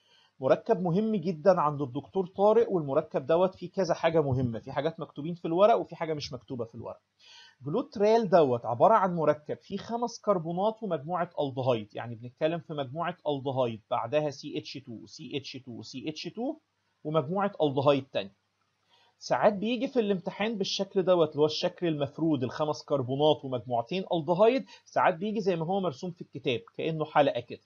مركب مهم جدا عند الدكتور طارق والمركب دوت فيه كذا حاجه مهمه في حاجات مكتوبين في الورق وفي حاجه مش مكتوبه في الورق جلوترال دوت عباره عن مركب فيه خمس كربونات ومجموعه الدهايد يعني بنتكلم في مجموعه الدهايد بعدها CH2 CH2 CH2 ومجموعه الدهايد تاني ساعات بيجي في الامتحان بالشكل دوت اللي هو الشكل المفرود الخمس كربونات ومجموعتين الدهايد ساعات بيجي زي ما هو مرسوم في الكتاب كانه حلقه كده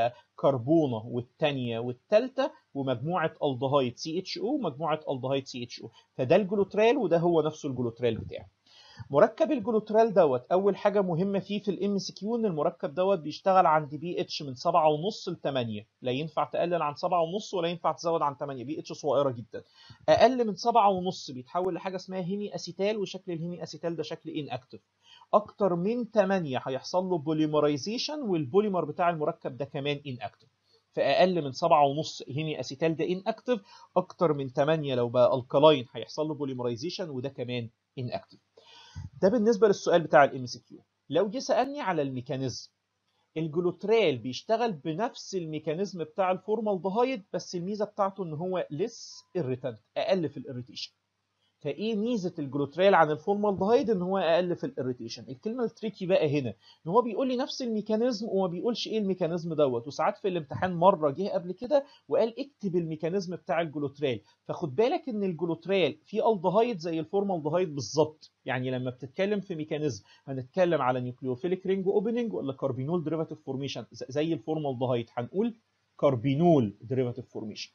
فكربونه والثانيه والثالثه ومجموعه الدهايد CHO ومجموعه الدهايد CHO فده الجلوترال وده هو نفسه الجلوترال بتاعه مركب الجلوترال دوت اول حاجه مهمه فيه في الام سي كيو ان المركب دوت بيشتغل عند بي اتش من 7.5 ل 8 لا ينفع تقلل عن 7.5 ولا ينفع تزود عن 8 بي اتش صغيره جدا اقل من 7.5 بيتحول لحاجه اسمها هيمي اسيتال وشكل الهيمي اسيتال ده شكل ان اكتف اكتر من 8 هيحصل له بوليمرايزيشن والبوليمر بتاع المركب ده كمان ان اكتف فاقل من 7.5 هيمي اسيتال ده ان اكتف اكتر من 8 لو بقى الكلاين هيحصل له بوليمرايزيشن وده كمان ان اكتف ده بالنسبه للسؤال بتاع الام سي كيو لو جه سالني على الميكانيزم الجلوترال بيشتغل بنفس الميكانيزم بتاع الفورمالدهايد بس الميزه بتاعته ان هو لس irritant اقل في الاريتيشن فايه ميزه الجلوترال عن الفورمالدهايد ان هو اقل في الاريتيشن الكلمه التريكي بقى هنا ان هو بيقول لي نفس الميكانيزم وما بيقولش ايه الميكانيزم دوت وساعات في الامتحان مره جه قبل كده وقال اكتب الميكانيزم بتاع الجلوترال فخد بالك ان الجلوترال في الدهايد زي الفورمالدهايد بالظبط يعني لما بتتكلم في ميكانيزم هنتكلم على نيوكليوفيليك رينج اوبننج ولا كاربينول ديريفاتيف فورميشن زي الفورمالدهايد هنقول كاربينول ديريفاتيف فورميشن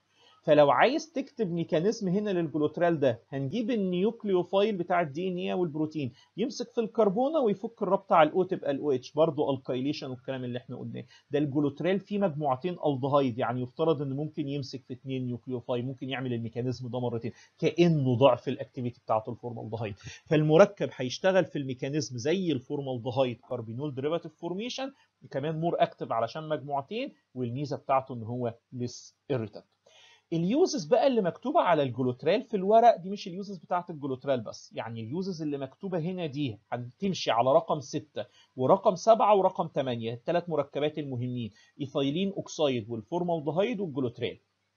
فلو عايز تكتب ميكانيزم هنا للجلوترال ده هنجيب النيوكليوفايل بتاع الدي ان اي والبروتين يمسك في الكربونه ويفك الرابطه على الاو تبقى الاو اتش برضه الكايليشن والكلام اللي احنا قلناه ده الجلوترال فيه مجموعتين الدهايد يعني يفترض ان ممكن يمسك في اثنين نيوكليوفايل ممكن يعمل الميكانيزم ده مرتين كانه ضعف الاكتيفيتي بتاعته الفورمالدهايد فالمركب هيشتغل في الميكانيزم زي الفورمالدهايد كاربينول ديريفاتيف فورميشن كمان مور اكتف علشان مجموعتين والميزه بتاعته ان هو ليس irritant اليوزز بقى اللي مكتوبه على الجلوترال في الورق دي مش اليوزز بتاعت الجلوترال بس يعني اليوزز اللي مكتوبه هنا دي هتمشي على رقم 6 ورقم 7 ورقم 8 الثلاث مركبات المهمين ايثايلين اوكسايد والفورمالدهيد والجلوترال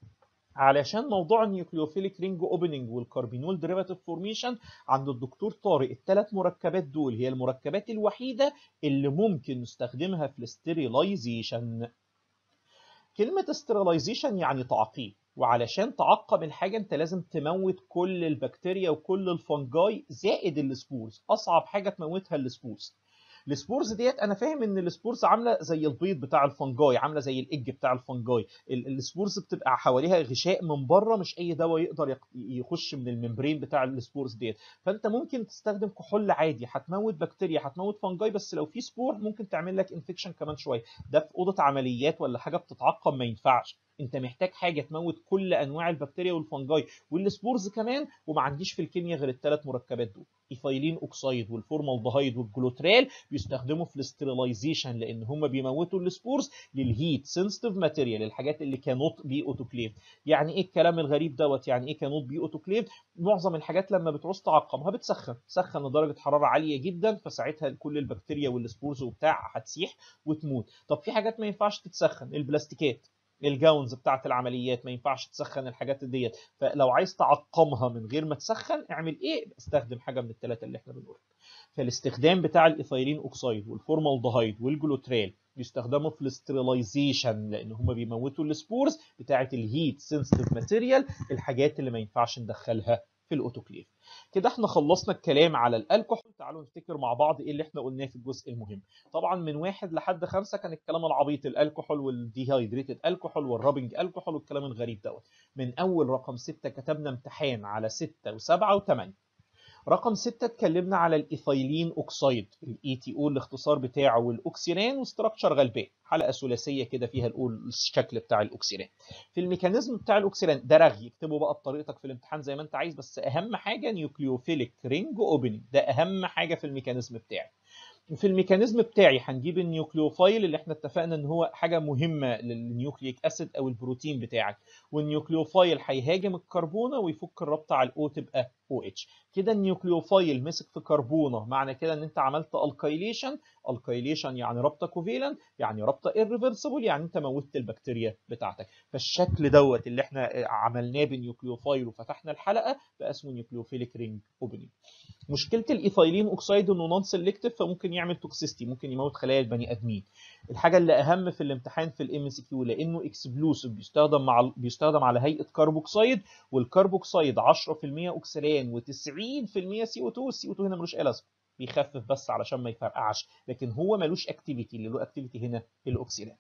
علشان موضوع النيوكليوفيليك رينج اوبننج والكاربينول ديريفاتيف فورميشن عند الدكتور طارق الثلاث مركبات دول هي المركبات الوحيده اللي ممكن نستخدمها في الاستيريلايزيشن كلمه استيريلايزيشن يعني تعقيم وعلشان تعقم الحاجه انت لازم تموت كل البكتيريا وكل الفنجاي زائد السبورز اصعب حاجه تموتها السبورز السبورز ديت انا فاهم ان السبورز عامله زي البيض بتاع الفنجاي عامله زي الاج بتاع الفنجاي السبورز بتبقى حواليها غشاء من بره مش اي دواء يقدر يخش من الممبرين بتاع السبورز ديت فانت ممكن تستخدم كحول عادي هتموت بكتيريا هتموت فنجاي بس لو في سبور ممكن تعمل لك انفكشن كمان شويه ده في اوضه عمليات ولا حاجه بتتعقم ما ينفعش انت محتاج حاجه تموت كل انواع البكتيريا والفنجاي والسبورز كمان وما عنديش في الكيمياء غير الثلاث مركبات دول ايثايلين اوكسايد والفورمالدهيد والجلوترال بيستخدموا في الاسترلايزيشن لان هم بيموتوا السبورز للهيت سنسيتيف ماتيريال الحاجات اللي كانوت بي اوتوكليف يعني ايه الكلام الغريب دوت يعني ايه كانوت بي اوتوكليف معظم الحاجات لما بتعوز تعقمها بتسخن تسخن لدرجه حراره عاليه جدا فساعتها كل البكتيريا والسبورز وبتاع هتسيح وتموت طب في حاجات ما ينفعش تتسخن البلاستيكات الجاونز بتاعت العمليات ما ينفعش تسخن الحاجات ديت فلو عايز تعقمها من غير ما تسخن اعمل ايه استخدم حاجه من الثلاثه اللي احنا بنقولها فالاستخدام بتاع الايثايلين اوكسايد والفورمالدهيد والجلوترال بيستخدموا في الاسترلايزيشن لان هم بيموتوا السبورز بتاعه الهيت سنسيتيف ماتيريال الحاجات اللي ما ينفعش ندخلها في الاوتوكليف كده احنا خلصنا الكلام على الالكحول تعالوا نفتكر مع بعض ايه اللي احنا قلناه في الجزء المهم طبعا من واحد لحد خمسة كان الكلام العبيط الالكحول والديهايدريتد الكحول والرابنج الكحول والكلام الغريب دوت من اول رقم ستة كتبنا امتحان على ستة وسبعة وثمانية رقم 6 اتكلمنا على الايثايلين اوكسايد الاي تي او الاختصار بتاعه والاوكسيران وستراكشر غلبان حلقه ثلاثيه كده فيها الاول الشكل بتاع الاوكسيران في الميكانيزم بتاع الاوكسيران ده رغي اكتبه بقى بطريقتك في الامتحان زي ما انت عايز بس اهم حاجه نيوكليوفيليك رينج اوبننج ده اهم حاجه في الميكانيزم بتاعي في الميكانيزم بتاعي هنجيب النيوكليوفايل اللي احنا اتفقنا ان هو حاجه مهمه للنيوكليك اسيد او البروتين بتاعك والنيوكليوفايل هيهاجم الكربونه ويفك الرابطه على الاو تبقى او اتش كده النيوكليوفايل مسك في كربونه معنى كده ان انت عملت الكايليشن الكايليشن يعني رابطه كوفيلنت يعني رابطه ايرفيرسبل يعني انت موتت البكتيريا بتاعتك فالشكل دوت اللي احنا عملناه بالنيوكليوفايل وفتحنا الحلقه بقى اسمه نيوكليوفيليك رينج اوبننج مشكله الايثايلين اوكسيد انه نون سيلكتيف فممكن يعمل توكسيستي ممكن يموت خلايا البني ادمين الحاجه اللي اهم في الامتحان في الام سي كيو لانه اكسبلوسيف بيستخدم مع بيستخدم على هيئه كربوكسيد والكربوكسيد 10% اوكسالين و90% سي او 2 والسي او 2 هنا ملوش لازمه بيخفف بس علشان ما يفرقعش لكن هو ملوش اكتيفيتي اللي له اكتيفيتي هنا الاوكسيلان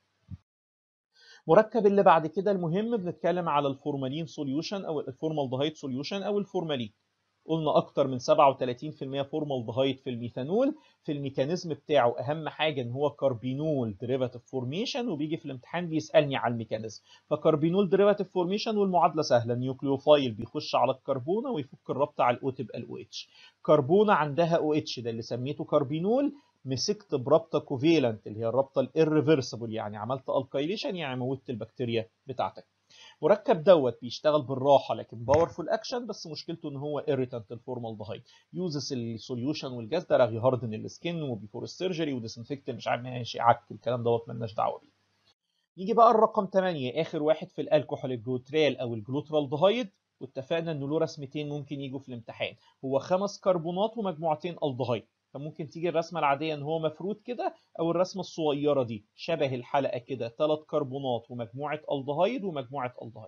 مركب اللي بعد كده المهم بنتكلم على الفورمالين سوليوشن او الفورمالدهيد سوليوشن او الفورمالين قلنا اكتر من 37% فورمالدهيد في الميثانول في الميكانيزم بتاعه اهم حاجه ان هو كاربينول ديريفاتيف فورميشن وبيجي في الامتحان بيسالني على الميكانيزم فكاربينول ديريفاتيف فورميشن والمعادله سهله نيوكليوفايل بيخش على الكربونه ويفك الرابطه على الاو تبقى الاو اتش كربونه عندها او اتش ده اللي سميته كاربينول مسكت برابطه كوفيلنت اللي هي الرابطه الاريفرسبل يعني عملت الكايليشن يعني موتت البكتيريا بتاعتك مركب دوت بيشتغل بالراحه لكن باورفول اكشن بس مشكلته ان هو irritant الفورمالدهيد يوزز السوليوشن والجاز ده رغي هاردن السكن وبيفور السيرجري وديسنفكت مش عارف ماشي عك الكلام دوت مالناش دعوه بيه نيجي بقى الرقم 8 اخر واحد في الالكحول الجلوترال او الجلوترالدهيد واتفقنا انه له رسمتين ممكن يجوا في الامتحان هو خمس كربونات ومجموعتين الدهيد فممكن تيجي الرسمه العاديه ان هو مفروض كده او الرسمه الصغيره دي شبه الحلقه كده ثلاث كربونات ومجموعه الدهيد ومجموعه الدهيد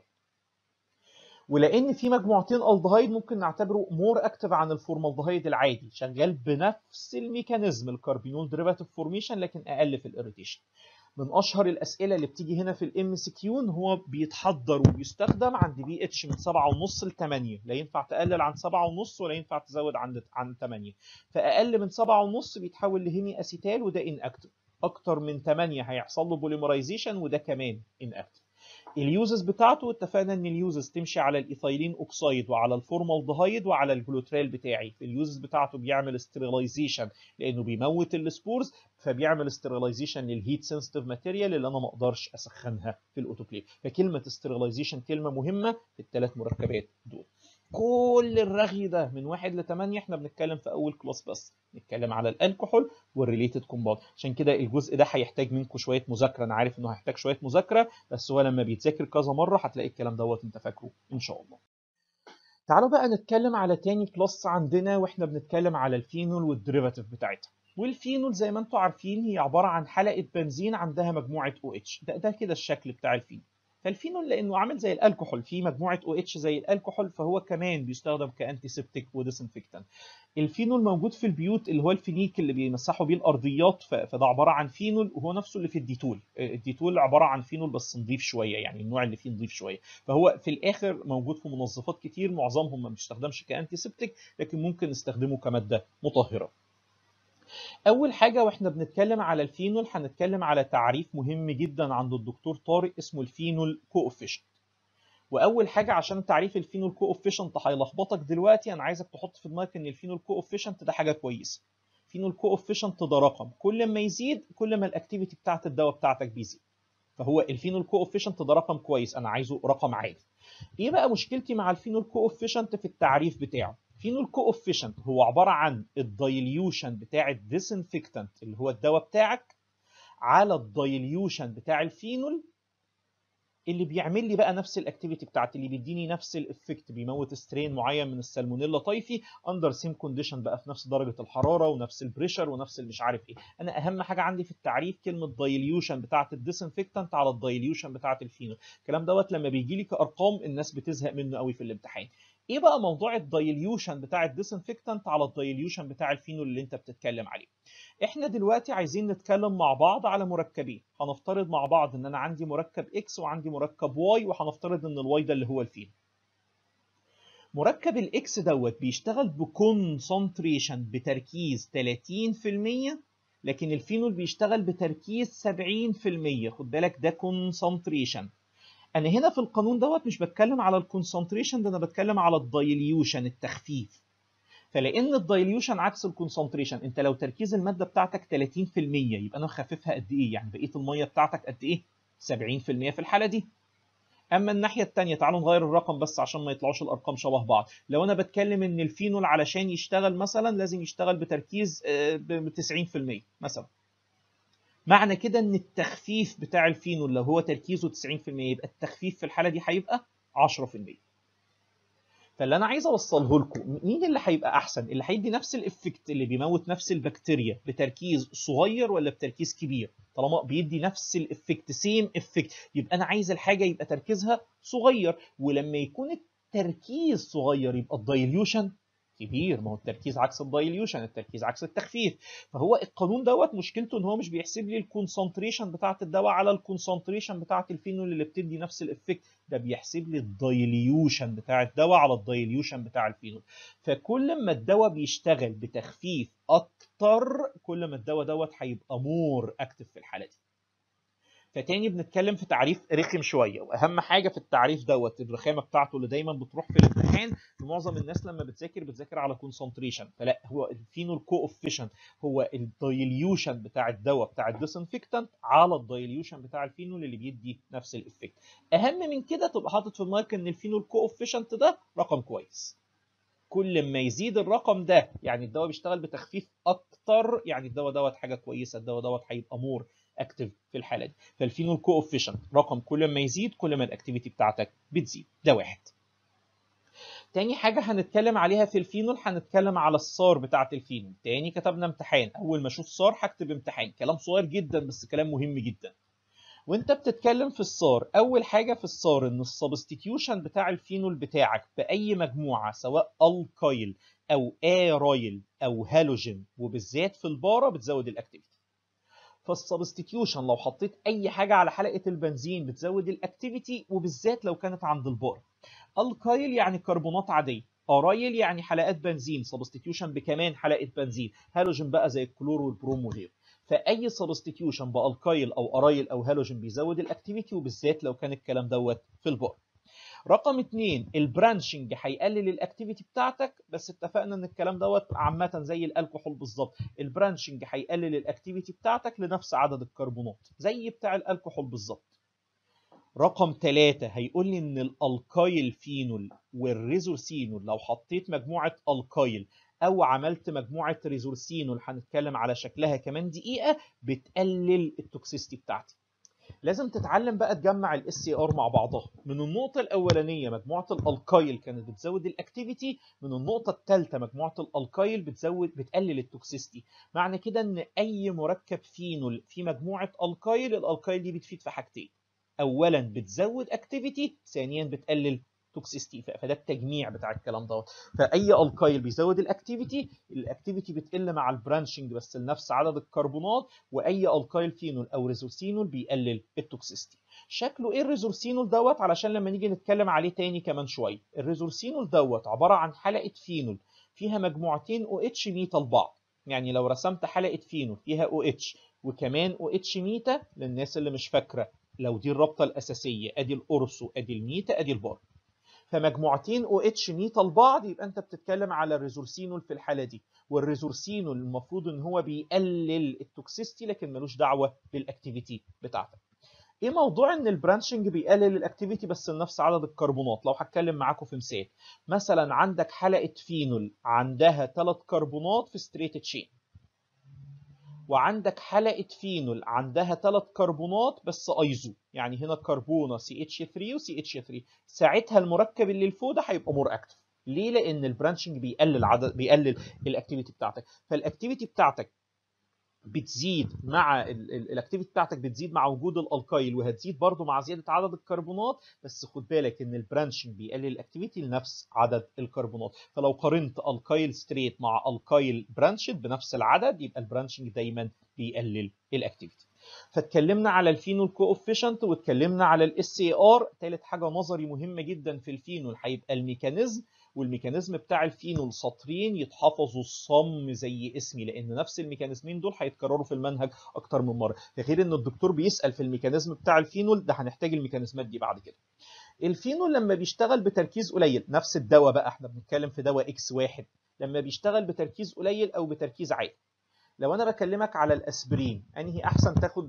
ولان في مجموعتين الدهيد ممكن نعتبره مور اكتف عن الفورمالدهيد العادي شغال بنفس الميكانيزم الكاربينول ديريفاتيف فورميشن لكن اقل في الاريتيشن من اشهر الاسئله اللي بتيجي هنا في الام سي كيو ان هو بيتحضر وبيستخدم عند بي اتش من 7.5 ل 8 لا ينفع تقلل عن 7.5 ولا ينفع تزود عن عن 8 فاقل من 7.5 بيتحول لهيمي اسيتال وده ان اكتف اكتر من 8 هيحصل له بوليمرايزيشن وده كمان ان اكتف اليوزز بتاعته اتفقنا ان اليوزز تمشي على الايثايلين اوكسيد وعلى الفورمالدهايد وعلى الجلوتريل بتاعي اليوزز بتاعته بيعمل استريلايزيشن لانه بيموت السبورز فبيعمل استريلايزيشن للهيت سنسيتيف ماتيريال اللي انا ما اقدرش اسخنها في الاوتوكليف فكلمه استريلايزيشن كلمه مهمه في الثلاث مركبات دول كل الرغي ده من واحد لثمانية احنا بنتكلم في اول كلاس بس نتكلم على الالكحول والريليتد كومباوند عشان كده الجزء ده هيحتاج منكم شويه مذاكره انا عارف انه هيحتاج شويه مذاكره بس هو لما بيتذاكر كذا مره هتلاقي الكلام دوت انت فاكره ان شاء الله تعالوا بقى نتكلم على تاني كلاس عندنا واحنا بنتكلم على الفينول والديريفاتيف بتاعتها والفينول زي ما انتم عارفين هي عباره عن حلقه بنزين عندها مجموعه او اتش ده ده كده الشكل بتاع الفينول فالفينول لانه عامل زي الكحول فيه مجموعه او اتش زي الكحول فهو كمان بيستخدم كانتي سيبتيك وديسنفكتنت الفينول موجود في البيوت اللي هو الفينيك اللي بيمسحوا بيه الارضيات فده عباره عن فينول وهو نفسه اللي في الديتول الديتول عباره عن فينول بس نضيف شويه يعني النوع اللي فيه نضيف شويه فهو في الاخر موجود في منظفات كتير معظمهم ما بيستخدمش كانتي سيبتيك لكن ممكن نستخدمه كماده مطهره اول حاجه واحنا بنتكلم على الفينول هنتكلم على تعريف مهم جدا عند الدكتور طارق اسمه الفينول كوفيشنت واول حاجه عشان تعريف الفينول كوفيشنت هيلخبطك دلوقتي انا عايزك تحط في دماغك ان الفينول كوفيشنت ده حاجه كويسه الفينول كوفيشنت ده رقم كل ما يزيد كل ما الاكتيفيتي بتاعت الدواء بتاعتك بيزيد فهو الفينول كوفيشنت ده رقم كويس انا عايزه رقم عالي ايه بقى مشكلتي مع الفينول كوفيشنت في التعريف بتاعه فينول كوفيشنت هو عباره عن الدايليوشن بتاع الديسنفكتنت اللي هو الدواء بتاعك على الدايليوشن بتاع الفينول اللي بيعمل لي بقى نفس الاكتيفيتي بتاعت اللي بيديني نفس الافكت بيموت سترين معين من السالمونيلا طيفي اندر سيم كونديشن بقى في نفس درجه الحراره ونفس البريشر ونفس مش عارف ايه انا اهم حاجه عندي في التعريف كلمه دايليوشن بتاعت الديسنفكتنت على الدايليوشن بتاعت الفينول الكلام دوت لما بيجي لي كارقام الناس بتزهق منه قوي في الامتحان ايه بقى موضوع الدايليوشن بتاع الديسنفكتنت على الدايليوشن بتاع الفينول اللي انت بتتكلم عليه احنا دلوقتي عايزين نتكلم مع بعض على مركبين هنفترض مع بعض ان انا عندي مركب اكس وعندي مركب واي وهنفترض ان الواي ده اللي هو الفينول مركب الاكس دوت بيشتغل بكونسنتريشن بتركيز 30% لكن الفينول بيشتغل بتركيز 70% خد بالك ده كونسنتريشن انا هنا في القانون دوت مش بتكلم على الكونسنتريشن ده انا بتكلم على الدايليوشن التخفيف فلان الدايليوشن عكس الكونسنتريشن انت لو تركيز الماده بتاعتك 30% يبقى انا مخففها قد ايه يعني بقيه الميه بتاعتك قد ايه 70% في الحاله دي اما الناحيه الثانيه تعالوا نغير الرقم بس عشان ما يطلعوش الارقام شبه بعض لو انا بتكلم ان الفينول علشان يشتغل مثلا لازم يشتغل بتركيز ب 90% مثلا معنى كده ان التخفيف بتاع الفينول لو هو تركيزه 90% يبقى التخفيف في الحاله دي هيبقى 10% فاللي انا عايز اوصله لكم مين اللي هيبقى احسن اللي هيدي نفس الافكت اللي بيموت نفس البكتيريا بتركيز صغير ولا بتركيز كبير طالما بيدي نفس الافكت سيم افكت يبقى انا عايز الحاجه يبقى تركيزها صغير ولما يكون التركيز صغير يبقى الدايليوشن كبير ما هو التركيز عكس الدايليوشن التركيز عكس التخفيف فهو القانون دوت مشكلته ان هو مش بيحسب لي الكونسنتريشن بتاعه الدواء على الكونسنتريشن بتاعه الفينول اللي بتدي نفس الافكت ده بيحسب لي الدايليوشن بتاع الدواء على الدايليوشن بتاع الفينول فكل ما الدواء بيشتغل بتخفيف اكتر كل ما الدواء دوت هيبقى مور اكتف في الحاله دي فتاني بنتكلم في تعريف رخم شويه واهم حاجه في التعريف دوت الرخامه بتاعته اللي دايما بتروح في الامتحان معظم الناس لما بتذاكر بتذاكر على كونسنتريشن فلا هو الفينول كوفيشنت هو الدايليوشن بتاع الدواء بتاع الديسنفكتنت على الدايليوشن بتاع الفينول اللي بيدي نفس الافكت اهم من كده تبقى حاطط في دماغك ان الفينول كوفيشنت ده رقم كويس كل ما يزيد الرقم ده يعني الدواء بيشتغل بتخفيف اكتر يعني الدواء دوت حاجه كويسه الدواء دوت هيبقى مور اكتف في الحاله دي فالفينول كوفيشنت رقم كل ما يزيد كل ما الاكتيفيتي بتاعتك بتزيد ده واحد تاني حاجة هنتكلم عليها في الفينول هنتكلم على الصار بتاعة الفينول تاني كتبنا امتحان أول ما أشوف صار هكتب امتحان كلام صغير جدا بس كلام مهم جدا وانت بتتكلم في الصار اول حاجه في الصار ان السبستيتيوشن بتاع الفينول بتاعك باي مجموعه سواء الكايل او ارايل او هالوجين وبالذات في البارة بتزود الاكتيفيتي فالسبستيتيوشن لو حطيت اي حاجه على حلقه البنزين بتزود الاكتيفيتي وبالذات لو كانت عند البار الكايل يعني كربونات عاديه ارايل يعني حلقات بنزين سبستيتيوشن بكمان حلقه بنزين هالوجين بقى زي الكلور والبروم وغيره فاي سبستيتيوشن بالكايل او ارايل او هالوجين بيزود الاكتيفيتي وبالذات لو كان الكلام دوت في البار رقم اتنين البرانشنج هيقلل الاكتيفيتي بتاعتك بس اتفقنا ان الكلام دوت عامه زي الكحول بالظبط البرانشنج هيقلل الاكتيفيتي بتاعتك لنفس عدد الكربونات زي بتاع الكحول بالظبط رقم ثلاثة هيقول لي ان الالكايل فينول والريزورسينول لو حطيت مجموعة الكايل او عملت مجموعة ريزورسينول هنتكلم على شكلها كمان دقيقة بتقلل التوكسيستي بتاعتي لازم تتعلم بقى تجمع الاس سي ار مع بعضها من النقطه الاولانيه مجموعه الالكايل كانت بتزود الاكتيفيتي من النقطه الثالثه مجموعه الالكايل بتزود بتقلل التوكسيستي معنى كده ان اي مركب فينول في مجموعه الكايل الالكايل دي بتفيد في حاجتين اولا بتزود اكتيفيتي ثانيا بتقلل توكسيستي فده التجميع بتاع الكلام دوت فاي الكايل بيزود الاكتيفيتي الاكتيفيتي بتقل مع البرانشنج بس لنفس عدد الكربونات واي الكايل فينول او ريزورسينول بيقلل التوكسيستي شكله ايه الريزورسينول دوت علشان لما نيجي نتكلم عليه تاني كمان شويه الريزورسينول دوت عباره عن حلقه فينول فيها مجموعتين او اتش ميتا لبعض يعني لو رسمت حلقه فينول فيها او اتش وكمان او اتش ميتا للناس اللي مش فاكره لو دي الرابطه الاساسيه ادي الأورسو ادي الميتا ادي البار فمجموعتين او اتش ميتا لبعض يبقى انت بتتكلم على الريزورسينول في الحاله دي والريزورسينول المفروض ان هو بيقلل التوكسيستي لكن ملوش دعوه بالاكتيفيتي بتاعتك ايه موضوع ان البرانشنج بيقلل الاكتيفيتي بس لنفس عدد الكربونات لو هتكلم معاكم في مثال مثلا عندك حلقه فينول عندها ثلاث كربونات في ستريت تشين وعندك حلقه فينول عندها ثلاث كربونات بس ايزو يعني هنا كربونه سي اتش 3 وسي اتش 3 ساعتها المركب اللي لفوق ده هيبقى مور اكتف ليه لان البرانشنج بيقلل عدد بيقلل الاكتيفيتي بتاعتك فالاكتيفيتي بتاعتك بتزيد مع الاكتيفيتي بتاعتك بتزيد مع وجود الالكايل وهتزيد برضو مع زياده عدد الكربونات بس خد بالك ان البرانشنج بيقلل الاكتيفيتي لنفس عدد الكربونات فلو قارنت الكايل ستريت مع الكايل برانشد بنفس العدد يبقى البرانشنج دايما بيقلل الاكتيفيتي فاتكلمنا على الفينول كوفيشنت واتكلمنا على الاس اي ار ثالث حاجه نظري مهمه جدا في الفينول هيبقى الميكانيزم والميكانيزم بتاع الفينول سطرين يتحفظوا الصم زي اسمي لان نفس الميكانيزمين دول هيتكرروا في المنهج اكتر من مره غير ان الدكتور بيسال في الميكانيزم بتاع الفينول ده هنحتاج الميكانيزمات دي بعد كده الفينول لما بيشتغل بتركيز قليل نفس الدواء بقى احنا بنتكلم في دواء اكس واحد لما بيشتغل بتركيز قليل او بتركيز عالي لو انا بكلمك على الاسبرين انهي احسن تاخد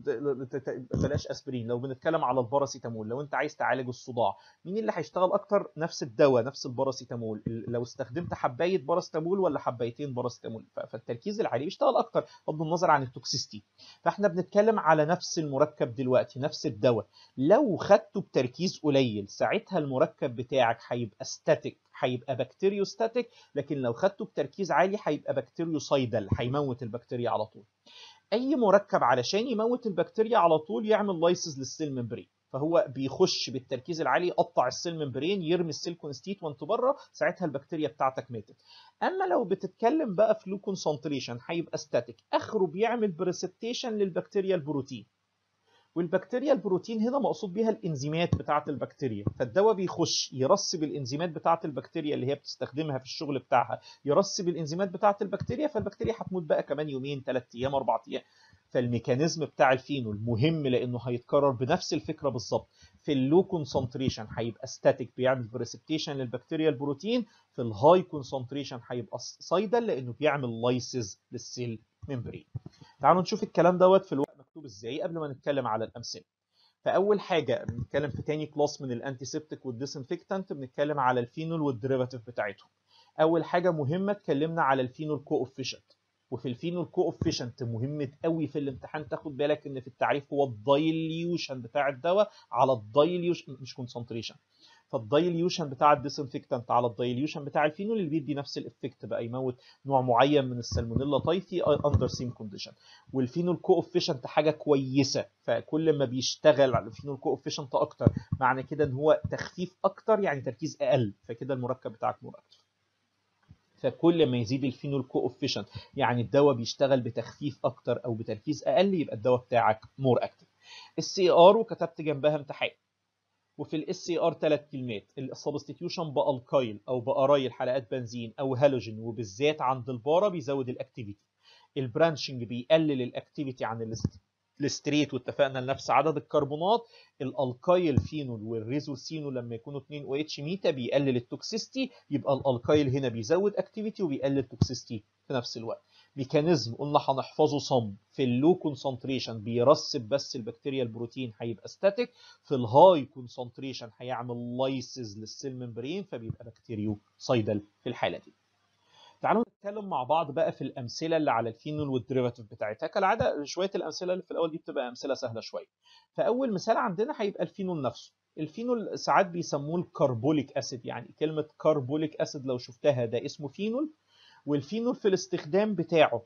بلاش اسبرين لو بنتكلم على الباراسيتامول لو انت عايز تعالج الصداع مين اللي هيشتغل اكتر نفس الدواء نفس الباراسيتامول لو استخدمت حبايه باراسيتامول ولا حبايتين باراسيتامول فالتركيز العالي بيشتغل اكتر بغض النظر عن التوكسيستي فاحنا بنتكلم على نفس المركب دلوقتي نفس الدواء لو خدته بتركيز قليل ساعتها المركب بتاعك هيبقى ستاتيك هيبقى بكتيريوستاتيك لكن لو خدته بتركيز عالي هيبقى بكتيريوسايدال هيموت البكتيريا على طول اي مركب علشان يموت البكتيريا على طول يعمل لايسز للسيل ممبرين فهو بيخش بالتركيز العالي يقطع السيل ممبرين يرمي السيل كونستيتوانت بره ساعتها البكتيريا بتاعتك ماتت اما لو بتتكلم بقى فلو كونسنتريشن هيبقى ستاتيك اخره بيعمل بريسبتيشن للبكتيريا البروتين والبكتيريا البروتين هنا مقصود بيها الانزيمات بتاعه البكتيريا فالدواء بيخش يرسب الانزيمات بتاعه البكتيريا اللي هي بتستخدمها في الشغل بتاعها يرسب الانزيمات بتاعه البكتيريا فالبكتيريا هتموت بقى كمان يومين ثلاث ايام اربع ايام فالميكانيزم بتاع الفينول مهم لانه هيتكرر بنفس الفكره بالظبط في اللو كونسنتريشن هيبقى ستاتيك بيعمل بريسبتيشن للبكتيريا البروتين في الهاي كونسنتريشن هيبقى سايدل لانه بيعمل لايسز للسيل ممبرين تعالوا نشوف الكلام دوت في الورق مكتوب ازاي قبل ما نتكلم على الامثله فاول حاجه بنتكلم في تاني كلاس من الانتيسبتيك والديسانفكتنت بنتكلم على الفينول والديريفاتيف بتاعتهم اول حاجه مهمه اتكلمنا على الفينول كوفيشنت وفي الفينول كوفيشنت مهم قوي في الامتحان تاخد بالك ان في التعريف هو الدايليوشن بتاع الدواء على الدايليوشن مش كونسنتريشن فالدايليوشن بتاع الديسانفكتنت على الدايليوشن بتاع الفينول اللي بيدي نفس الافكت بقى يموت نوع معين من السالمونيلا تايفي اندر سيم كونديشن والفينول كوفيشنت حاجه كويسه فكل ما بيشتغل على الفينول كوفيشنت اكتر معنى كده ان هو تخفيف اكتر يعني تركيز اقل فكده المركب بتاعك مركب فكل ما يزيد الفينول كوفيشنت يعني الدواء بيشتغل بتخفيف اكتر او بتركيز اقل يبقى الدواء بتاعك مور اكتف السي ار وكتبت جنبها امتحان وفي الاس سي ار ثلاث كلمات السبستيتيوشن بالكايل او بارايل حلقات بنزين او هالوجين وبالذات عند البارا بيزود الاكتيفيتي البرانشنج بيقلل الاكتيفيتي عن الاست- الستريت واتفقنا لنفس عدد الكربونات الالكايل فينول والريزوسينول لما يكونوا 2 او اتش ميتا بيقلل التوكسيستي يبقى الالكايل هنا بيزود اكتيفيتي وبيقلل توكسيستي في نفس الوقت ميكانيزم قلنا هنحفظه صم في اللو كونسنتريشن بيرسب بس البكتيريا البروتين هيبقى ستاتيك في الهاي كونسنتريشن هيعمل لايسز للسيل ممبرين فبيبقى بكتيريو سايدل في الحاله دي تعالوا نتكلم مع بعض بقى في الامثله اللي على الفينول والديريفاتيف بتاعتها كالعاده شويه الامثله اللي في الاول دي بتبقى امثله سهله شويه فاول مثال عندنا هيبقى الفينول نفسه الفينول ساعات بيسموه الكربوليك اسيد يعني كلمه كربوليك اسيد لو شفتها ده اسمه فينول والفينول في الاستخدام بتاعه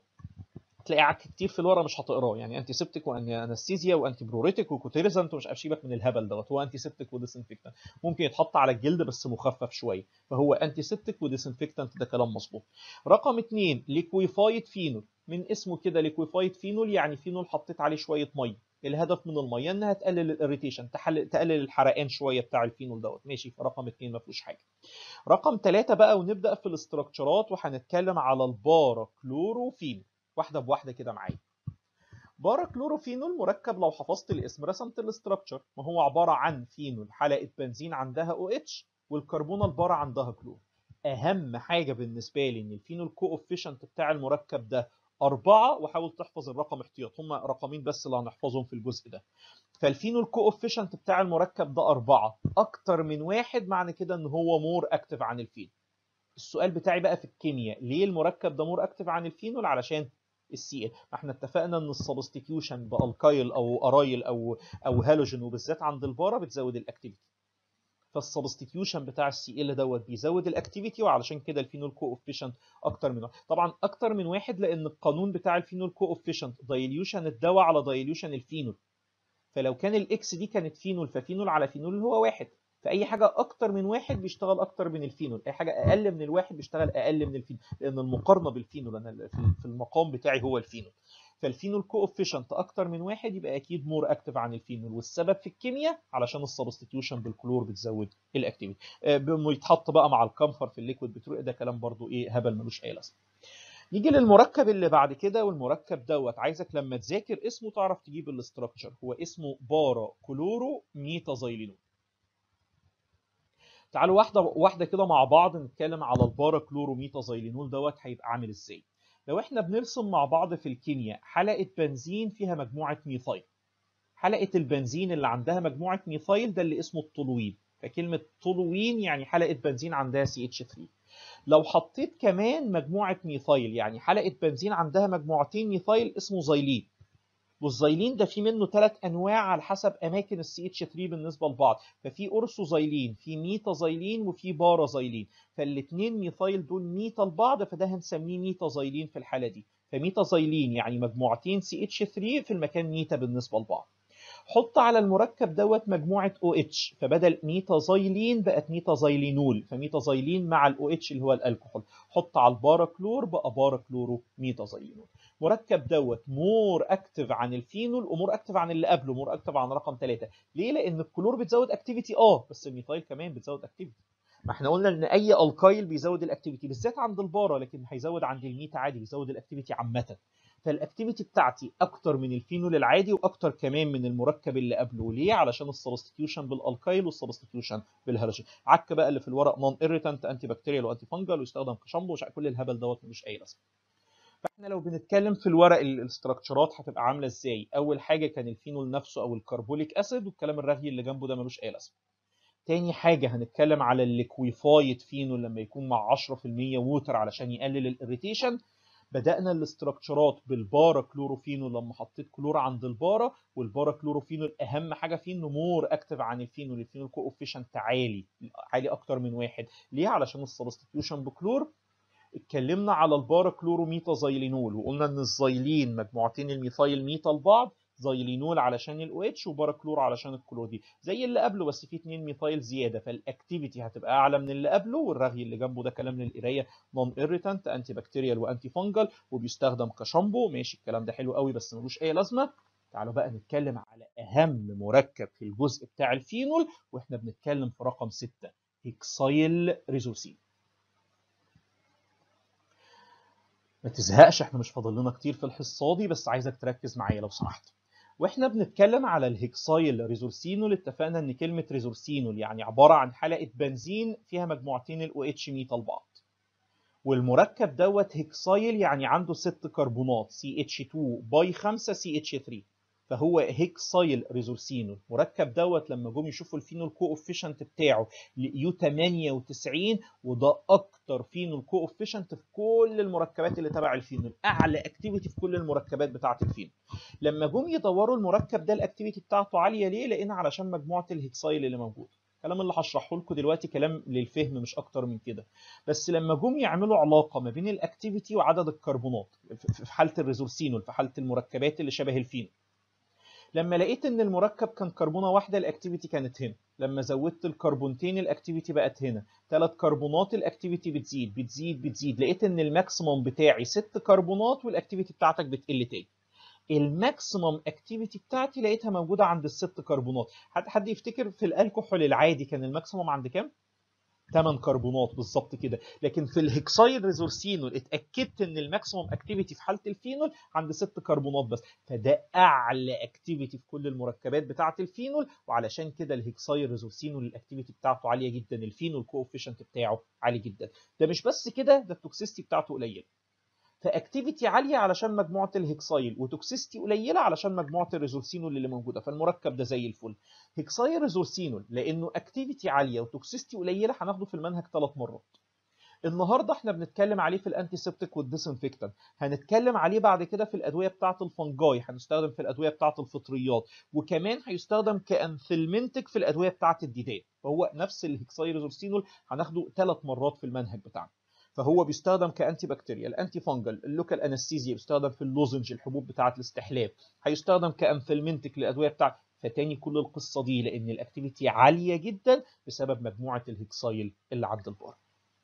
تلاقي كتير في الورقه مش هتقراه يعني انتي سيبتيك وانستيزيا وانتي بروريتك وكوتيريزنت ومش عارف سيبك من الهبل دوت هو انتي سيبتيك وديسنفكتنت ممكن يتحط على الجلد بس مخفف شويه فهو انتي سيبتيك وديسنفكتنت ده كلام مظبوط رقم اثنين ليكويفايد فينول من اسمه كده ليكويفايد فينول يعني فينول حطيت عليه شويه ميه الهدف من الميه انها تقلل الاريتيشن تقلل الحرقان شويه بتاع الفينول دوت ماشي فرقم اثنين ما فيهوش حاجه رقم ثلاثة بقى ونبدا في الاستراكشرات وهنتكلم على البارا كلوروفينول واحده بواحده كده معايا بارا كلوروفينول مركب لو حفظت الاسم رسمت الاستراكشر ما هو عباره عن فينول حلقه بنزين عندها او اتش والكربونه البارا عندها كلور اهم حاجه بالنسبه لي ان الفينول كوفيشنت بتاع المركب ده أربعة وحاول تحفظ الرقم احتياط هم رقمين بس اللي هنحفظهم في الجزء ده فالفينول كوفيشنت بتاع المركب ده أربعة أكتر من واحد معنى كده إن هو مور أكتف عن الفينول السؤال بتاعي بقى في الكيمياء ليه المركب ده مور أكتف عن الفينول علشان السي ال ما احنا اتفقنا ان السبستيتيوشن بالكايل او ارايل او او هالوجين وبالذات عند البارا بتزود الاكتيفيتي فالسبستيتيوشن بتاع السي ال دوت بيزود الاكتيفيتي وعلشان كده الفينول كوفيشنت اكتر من واحد طبعا اكتر من واحد لان القانون بتاع الفينول كوفيشنت دايليوشن الدواء على دايليوشن الفينول فلو كان الاكس دي كانت فينول ففينول على فينول هو واحد فاي حاجه اكتر من واحد بيشتغل اكتر من الفينول اي حاجه اقل من الواحد بيشتغل اقل من الفينول لان المقارنه بالفينول انا في المقام بتاعي هو الفينول فالفينول كوفيشنت اكتر من واحد يبقى اكيد مور اكتف عن الفينول والسبب في الكيمياء علشان السبستيتيوشن بالكلور بتزود الاكتيفيتي يتحط بقى مع الكمفر في الليكويد بتروح ده كلام برضو ايه هبل ملوش اي لازمه نيجي للمركب اللي بعد كده والمركب دوت عايزك لما تذاكر اسمه تعرف تجيب الاستراكشر هو اسمه بارا كلورو ميتازايلينول تعالوا واحده واحده كده مع بعض نتكلم على البارا كلورو ميتازايلينول دوت هيبقى عامل ازاي لو احنا بنرسم مع بعض في الكيمياء حلقه بنزين فيها مجموعه ميثايل حلقه البنزين اللي عندها مجموعه ميثايل ده اللي اسمه التولوين فكلمه تولوين يعني حلقه بنزين عندها CH3 لو حطيت كمان مجموعه ميثايل يعني حلقه بنزين عندها مجموعتين ميثايل اسمه زيلين والزيلين ده في منه ثلاث انواع على حسب اماكن السي اتش 3 بالنسبه لبعض ففي اورثوزيلين في ميتازيلين وفي بارازيلين فالاثنين ميثايل دول ميتا لبعض فده هنسميه ميتازيلين في الحاله دي فميتازيلين يعني مجموعتين سي اتش 3 في المكان ميتا بالنسبه لبعض حط على المركب دوت مجموعه او اتش فبدل ميتازيلين بقت ميتازيلينول فميتازيلين مع الاو اتش اللي هو الكحول حط على الباراكلور بقى باراكلورو ميتازيلينول مركب دوت مور اكتف عن الفينول ومور اكتف عن اللي قبله مور اكتف عن رقم ثلاثة ليه لان الكلور بتزود اكتيفيتي اه بس الميثايل كمان بتزود اكتيفيتي ما احنا قلنا ان اي الكايل بيزود الاكتيفيتي بالذات عند البارا لكن هيزود عند الميتا عادي بيزود الاكتيفيتي عامه فالاكتيفيتي بتاعتي اكتر من الفينول العادي واكتر كمان من المركب اللي قبله ليه علشان السبستيتيوشن بالالكايل والسبستيتيوشن بالهالوجين عك بقى اللي في الورق نون ايريتانت انتي بكتيريال وانتي فانجل ويستخدم كشامبو كل الهبل دوت ملوش اي لازمه فاحنا لو بنتكلم في الورق الاستراكشرات هتبقى عامله ازاي اول حاجه كان الفينول نفسه او الكربوليك اسيد والكلام الرغي اللي جنبه ده ملوش اي لازمه تاني حاجه هنتكلم على الليكويفايد فينول لما يكون مع 10% ووتر علشان يقلل الاريتيشن بدأنا الاستراكشرات بالبارا كلوروفينول لما حطيت كلور عند البارا والبارا كلوروفينول أهم حاجة فيه إنه مور أكتف عن الفينول الفينول كوفيشنت عالي عالي أكتر من واحد ليه؟ علشان السبستيتيوشن بكلور اتكلمنا على البارا كلوروميتازايلينول وقلنا ان الزيلين مجموعتين الميثايل ميتا لبعض زيلينول علشان الاو اتش وبارا كلور علشان الكلور دي زي اللي قبله بس في اتنين ميثايل زياده فالاكتيفيتي هتبقى اعلى من اللي قبله والرغي اللي جنبه ده كلام للقرايه نون ايريتانت انتي بكتيريال وانتي فانجل وبيستخدم كشامبو ماشي الكلام ده حلو قوي بس ملوش اي لازمه تعالوا بقى نتكلم على اهم مركب في الجزء بتاع الفينول واحنا بنتكلم في رقم 6 هيكسايل ريزوسين ما تزهقش احنا مش فاضل لنا كتير في الحصه دي بس عايزك تركز معايا لو سمحت واحنا بنتكلم على الهكسايل ريزورسينول اتفقنا ان كلمه ريزورسينول يعني عباره عن حلقه بنزين فيها مجموعتين الاو اتش ميتا لبعض والمركب دوت هكسايل يعني عنده ست كربونات سي اتش 2 باي 5 سي اتش 3 فهو هيكسايل ريزورسينول مركب دوت لما جم يشوفوا الفينول كوفيشنت بتاعه لقيوه 98 وده اكتر فينول كوفيشنت في كل المركبات اللي تبع الفينول اعلى اكتيفيتي في كل المركبات بتاعه الفينول لما جم يدوروا المركب ده الاكتيفيتي بتاعته عاليه ليه لقينا علشان مجموعه الهيكسايل اللي موجوده الكلام اللي هشرحه لكم دلوقتي كلام للفهم مش اكتر من كده بس لما جم يعملوا علاقه ما بين الاكتيفيتي وعدد الكربونات في حاله الريزورسينول في حاله المركبات اللي شبه الفينول لما لقيت ان المركب كان كربونه واحده الاكتيفيتي كانت هنا لما زودت الكربونتين الاكتيفيتي بقت هنا ثلاث كربونات الاكتيفيتي بتزيد بتزيد بتزيد لقيت ان الماكسيموم بتاعي ست كربونات والاكتيفيتي بتاعتك بتقل تاني الماكسيمم اكتيفيتي بتاعتي لقيتها موجوده عند الست كربونات حد حد يفتكر في الكحول العادي كان الماكسيمم عند كام 8 كربونات بالظبط كده لكن في الهكسايل ريزورسينول اتاكدت ان الماكسيموم اكتيفيتي في حاله الفينول عند 6 كربونات بس فده اعلى اكتيفيتي في كل المركبات بتاعه الفينول وعلشان كده الهكسايل ريزورسينول الاكتيفيتي بتاعته عاليه جدا الفينول كوفيشنت بتاعه عالي جدا ده مش بس كده ده التوكسيستي بتاعته قليله فاكتيفيتي عاليه علشان مجموعه الهكسايل وتوكسيستي قليله علشان مجموعه الريزورسينول اللي موجوده فالمركب ده زي الفل هكسايل ريزورسينول لانه اكتيفيتي عاليه وتوكسيستي قليله هناخده في المنهج ثلاث مرات النهارده احنا بنتكلم عليه في الانتي سيبتيك والديسانفكتنت هنتكلم عليه بعد كده في الادويه بتاعه الفنجاي هنستخدم في الادويه بتاعه الفطريات وكمان هيستخدم كانثلمنتك في الادويه بتاعه الديدان فهو نفس الهكسايل ريزورسينول هناخده ثلاث مرات في المنهج بتاعنا فهو بيستخدم كانتي بكتيريال انتي فانجل اللوكال انستيزيا بيستخدم في اللوزنج الحبوب بتاعه الاستحلاب هيستخدم كانثلمنتك للادويه بتاعه فتاني كل القصه دي لان الاكتيفيتي عاليه جدا بسبب مجموعه الهكسايل اللي عند البار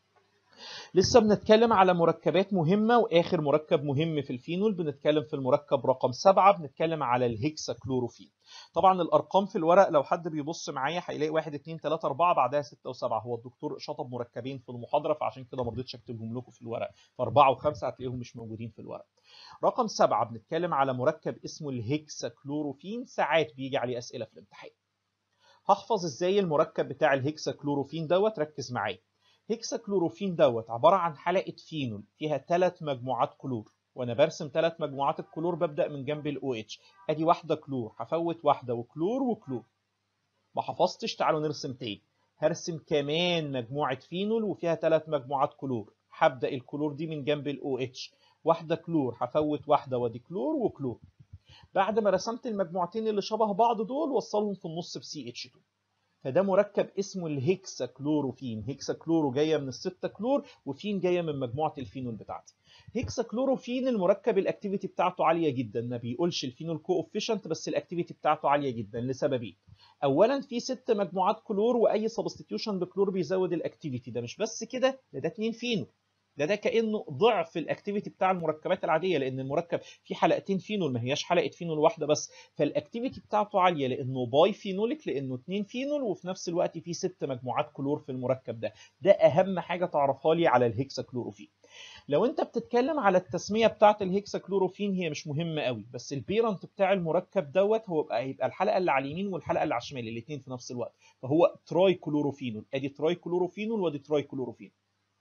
لسه بنتكلم على مركبات مهمه واخر مركب مهم في الفينول بنتكلم في المركب رقم سبعة بنتكلم على الهكسا كلوروفين طبعا الارقام في الورق لو حد بيبص معايا هيلاقي 1 2 3 4 بعدها 6 و7 هو الدكتور شطب مركبين في المحاضره فعشان كده ما رضيتش اكتبهم لكم في الورق فاربعه وخمسه هتلاقيهم مش موجودين في الورق رقم سبعة بنتكلم على مركب اسمه الهكسا كلوروفين ساعات بيجي عليه اسئله في الامتحان هحفظ ازاي المركب بتاع الهكسا كلوروفين دوت ركز معايا هيكسا كلوروفين دوت عباره عن حلقه فينول فيها ثلاث مجموعات كلور وانا برسم ثلاث مجموعات الكلور ببدا من جنب الاو اتش ادي واحده كلور هفوت واحده وكلور وكلور ما حفظتش تعالوا نرسم تاني هرسم كمان مجموعه فينول وفيها ثلاث مجموعات كلور هبدا الكلور دي من جنب الاو اتش واحده كلور هفوت واحده وادي كلور وكلور بعد ما رسمت المجموعتين اللي شبه بعض دول وصلهم في النص بسي اتش 2 فده مركب اسمه الهيكسا كلوروفين هيكسا كلورو جايه من الستة كلور وفين جايه من مجموعه الفينول بتاعتي هيكسا كلوروفين المركب الاكتيفيتي بتاعته عاليه جدا ما بيقولش الفينول كوفيشنت بس الاكتيفيتي بتاعته عاليه جدا لسببين اولا في ست مجموعات كلور واي سبستيتيوشن بكلور بيزود الاكتيفيتي ده مش بس كده ده ده اتنين فينول ده ده كانه ضعف الاكتيفيتي بتاع المركبات العاديه لان المركب فيه حلقتين فينول ما هياش حلقه فينول واحده بس فالاكتيفيتي بتاعته عاليه لانه باي فينوليك لانه اتنين فينول وفي نفس الوقت فيه ست مجموعات كلور في المركب ده ده اهم حاجه تعرفها لي على الهكسا كلوروفين لو انت بتتكلم على التسميه بتاعه الهكسا كلوروفين هي مش مهمه قوي بس البيرنت بتاع المركب دوت هو هيبقى الحلقه اللي على اليمين والحلقه اللي على الشمال الاثنين في نفس الوقت فهو تراي كلوروفينول ادي تراي كلوروفينول وادي تراي كلوروفينول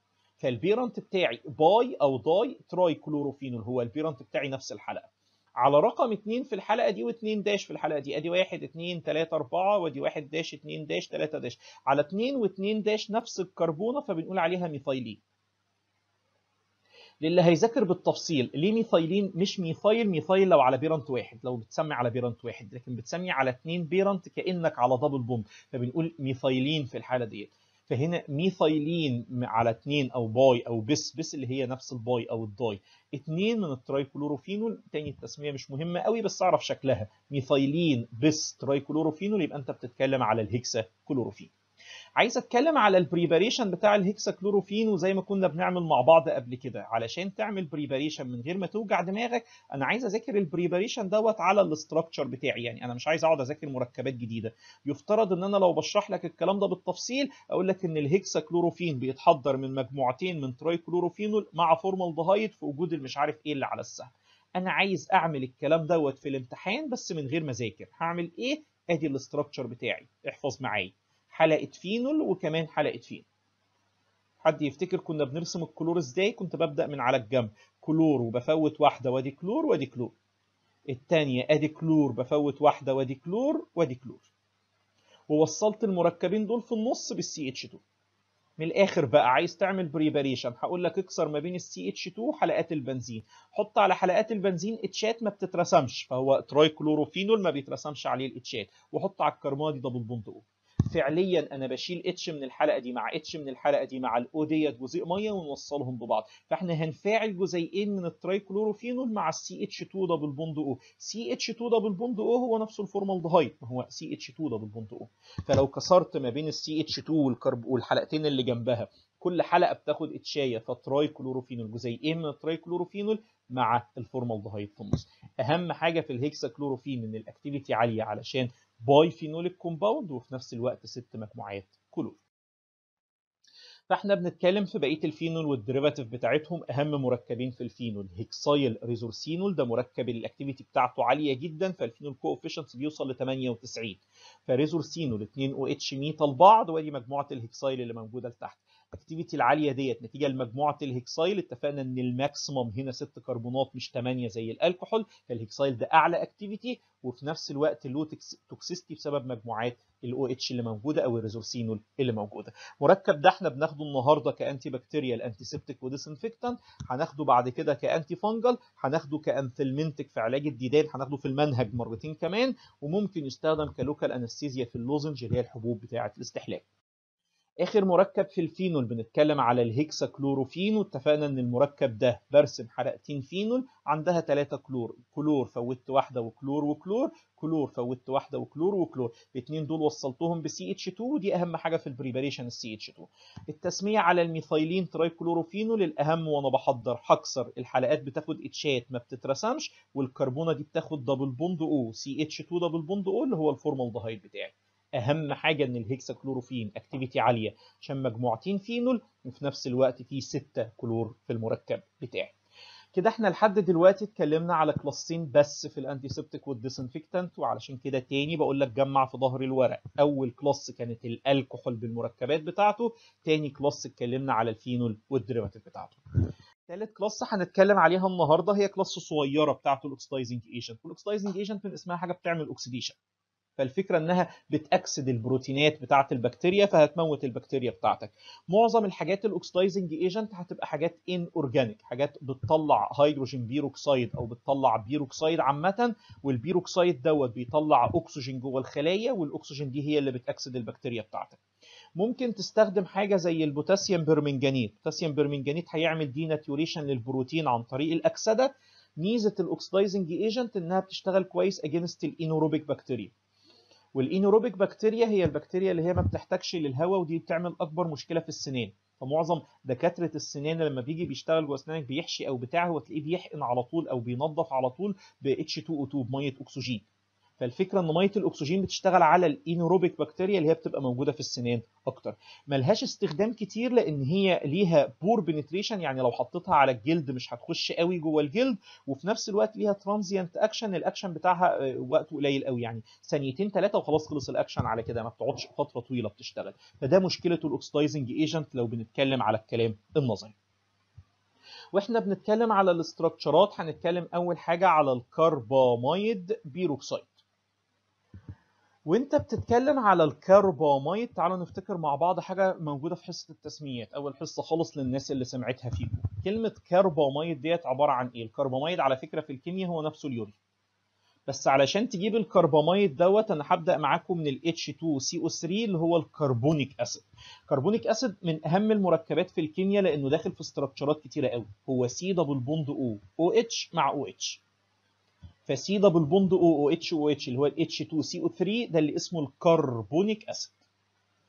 فالبيرنت بتاعي باي او داي تراي كلوروفينول هو البيرنت بتاعي نفس الحلقه على رقم 2 في الحلقه دي و2 داش في الحلقه دي ادي 1 2 3 4 وادي 1 داش 2 داش 3 داش على 2 و2 داش نفس الكربونه فبنقول عليها ميثايلين للي هيذاكر بالتفصيل ليه ميثايلين مش ميثايل ميثايل لو على بيرنت واحد لو بتسمي على بيرنت واحد لكن بتسمي على اثنين بيرنت كانك على دبل بوند فبنقول ميثايلين في الحاله ديت فهنا ميثايلين على 2 او باي او بس بس اللي هي نفس الباي او الداي اتنين من الترايكلوروفينول تاني التسميه مش مهمه قوي بس اعرف شكلها ميثايلين بس ترايكلوروفينول يبقى انت بتتكلم على الهكسا كلوروفين عايز اتكلم على البريباريشن بتاع الهكساكلوروفين وزي ما كنا بنعمل مع بعض قبل كده علشان تعمل بريباريشن من غير ما توجع دماغك انا عايز اذاكر البريباريشن دوت على الاستراكشر بتاعي يعني انا مش عايز اقعد اذاكر مركبات جديده يفترض ان انا لو بشرح لك الكلام ده بالتفصيل اقول لك ان الهكساكلوروفين بيتحضر من مجموعتين من ترايكلوروفينول مع فورمالدهايد في وجود المش عارف ايه اللي على السهم انا عايز اعمل الكلام دوت في الامتحان بس من غير ما اذاكر هعمل ايه ادي الاستراكشر بتاعي احفظ معايا حلقه فينول وكمان حلقه فينول حد يفتكر كنا بنرسم الكلور ازاي كنت ببدا من على الجنب كلور وبفوت واحده وادي كلور وادي كلور الثانيه ادي كلور بفوت واحده وادي كلور وادي كلور ووصلت المركبين دول في النص بالسي اتش 2 من الاخر بقى عايز تعمل بريباريشن هقول لك اكسر ما بين السي اتش 2 حلقات البنزين حط على حلقات البنزين اتشات ما بتترسمش فهو تراي كلوروفينول ما بيترسمش عليه الاتشات وحط على الكربونه دي دبل بوند او فعليا انا بشيل اتش من الحلقه دي مع اتش من الحلقه دي مع الاو ديت جزيء ميه ونوصلهم ببعض فاحنا هنفاعل جزيئين من الترايكلوروفينول مع السي اتش 2 دبل بوند او سي اتش 2 دبل بوند او هو نفسه الفورمالدهايد ما هو سي اتش 2 دبل بوند او فلو كسرت ما بين السي اتش 2 والكرب والحلقتين اللي جنبها كل حلقه بتاخد اتشايه فتراي كلوروفينول جزيئين من التراي كلوروفينول مع الفورمالدهايد في النص اهم حاجه في الهيكسا كلوروفين ان الاكتيفيتي عاليه علشان باي فينوليك كومباوند وفي نفس الوقت ست مجموعات كلور فاحنا بنتكلم في بقيه الفينول والديريفاتيف بتاعتهم اهم مركبين في الفينول هيكسايل ريزورسينول ده مركب الاكتيفيتي بتاعته عاليه جدا فالفينول كوفيشنتس بيوصل ل 98 فريزورسينول 2 او اتش ميتا لبعض وادي مجموعه الهيكسايل اللي موجوده لتحت الاكتيفيتي العاليه ديت نتيجه لمجموعه الهيكسايل اتفقنا ان الماكسيمم هنا 6 كربونات مش 8 زي الكحول فالهيكسايل ده اعلى اكتيفيتي وفي نفس الوقت له توكسيستي بسبب مجموعات الاو اتش اللي موجوده او الريزورسينول اللي موجوده مركب ده احنا بناخده النهارده كانتي بكتيريال انتي سيبتيك وديسنفكتنت هناخده بعد كده كانتي فانجل هناخده كانثلمنتك في علاج الديدان هناخده في المنهج مرتين كمان وممكن يستخدم كلوكال انستيزيا في اللوزنج اللي هي الحبوب بتاعه الاستحلاك اخر مركب في الفينول بنتكلم على الهيكسا كلوروفين واتفقنا ان المركب ده برسم حلقتين فينول عندها ثلاثة كلور كلور فوتت واحده وكلور وكلور كلور فوتت واحده وكلور وكلور الاثنين دول وصلتهم بسي اتش 2 ودي اهم حاجه في البريباريشن السي اتش 2 التسميه على الميثايلين تراي كلوروفينول الاهم وانا بحضر هكسر الحلقات بتاخد اتشات ما بتترسمش والكربونه دي بتاخد دبل بوند او سي اتش 2 دبل بوند او اللي هو الفورمالدهايد بتاعي اهم حاجه ان الهيكسا كلوروفين اكتيفيتي عاليه عشان مجموعتين فينول وفي نفس الوقت في 6 كلور في المركب بتاعي كده احنا لحد دلوقتي اتكلمنا على كلاسين بس في الانتيسبتيك والديسنفكتنت وعلشان كده تاني بقول لك جمع في ظهر الورق اول كلاس كانت الالكحول بالمركبات بتاعته تاني كلاس اتكلمنا على الفينول والديريفاتيف بتاعته ثالث كلاس هنتكلم عليها النهارده هي كلاس صغيره بتاعته الاكسدايزنج ايجنت والاكسدايزنج ايجنت من اسمها حاجه بتعمل اوكسيديشن فالفكره انها بتاكسد البروتينات بتاعه البكتيريا فهتموت البكتيريا بتاعتك معظم الحاجات الاكسدايزنج ايجنت هتبقى حاجات ان اورجانيك حاجات بتطلع هيدروجين بيروكسيد او بتطلع بيروكسيد عامه والبيروكسيد دوت بيطلع اكسجين جوه الخلايا والاكسجين دي هي اللي بتاكسد البكتيريا بتاعتك ممكن تستخدم حاجه زي البوتاسيوم برمنجانيت البوتاسيوم برمنجانيت هيعمل دي ناتيوريشن للبروتين عن طريق الاكسده ميزه الاكسدايزنج ايجنت انها بتشتغل كويس اجينست الانوروبيك بكتيريا والانيروبيك بكتيريا هي البكتيريا اللي هي ما بتحتاجش للهواء ودي بتعمل اكبر مشكله في السنان فمعظم دكاتره السنان لما بيجي بيشتغل جوه اسنانك بيحشي او بتاع هو تلاقيه بيحقن على طول او بينظف على طول ب H2O2 بميه اكسجين فالفكره ان ميه الاكسجين بتشتغل على الانيروبيك بكتيريا اللي هي بتبقى موجوده في السنان اكتر ملهاش استخدام كتير لان هي ليها بور بنتريشن يعني لو حطيتها على الجلد مش هتخش قوي جوه الجلد وفي نفس الوقت ليها ترانزيانت اكشن الاكشن بتاعها وقته قليل قوي يعني ثانيتين ثلاثه وخلاص خلص الاكشن على كده ما بتقعدش فتره طويله بتشتغل فده مشكله الاكسدايزنج ايجنت لو بنتكلم على الكلام النظري واحنا بنتكلم على الاستراكشرات هنتكلم اول حاجه على الكرباميد بيروكسيد وانت بتتكلم على الكرباميد تعالوا نفتكر مع بعض حاجه موجوده في حصه التسميات اول حصه خالص للناس اللي سمعتها فيكم كلمه كرباميد ديت عباره عن ايه الكرباميد على فكره في الكيمياء هو نفسه اليوري بس علشان تجيب الكرباميد دوت انا هبدا معاكم من ال H2CO3 اللي هو الكربونيك اسيد كربونيك اسيد من اهم المركبات في الكيمياء لانه داخل في استراكشرات كتيره قوي هو سي دبل بوند او او اتش مع او اتش فسي دبل بوند او او اتش او اتش اللي هو ال H2CO3 ده اللي اسمه الكربونيك اسيد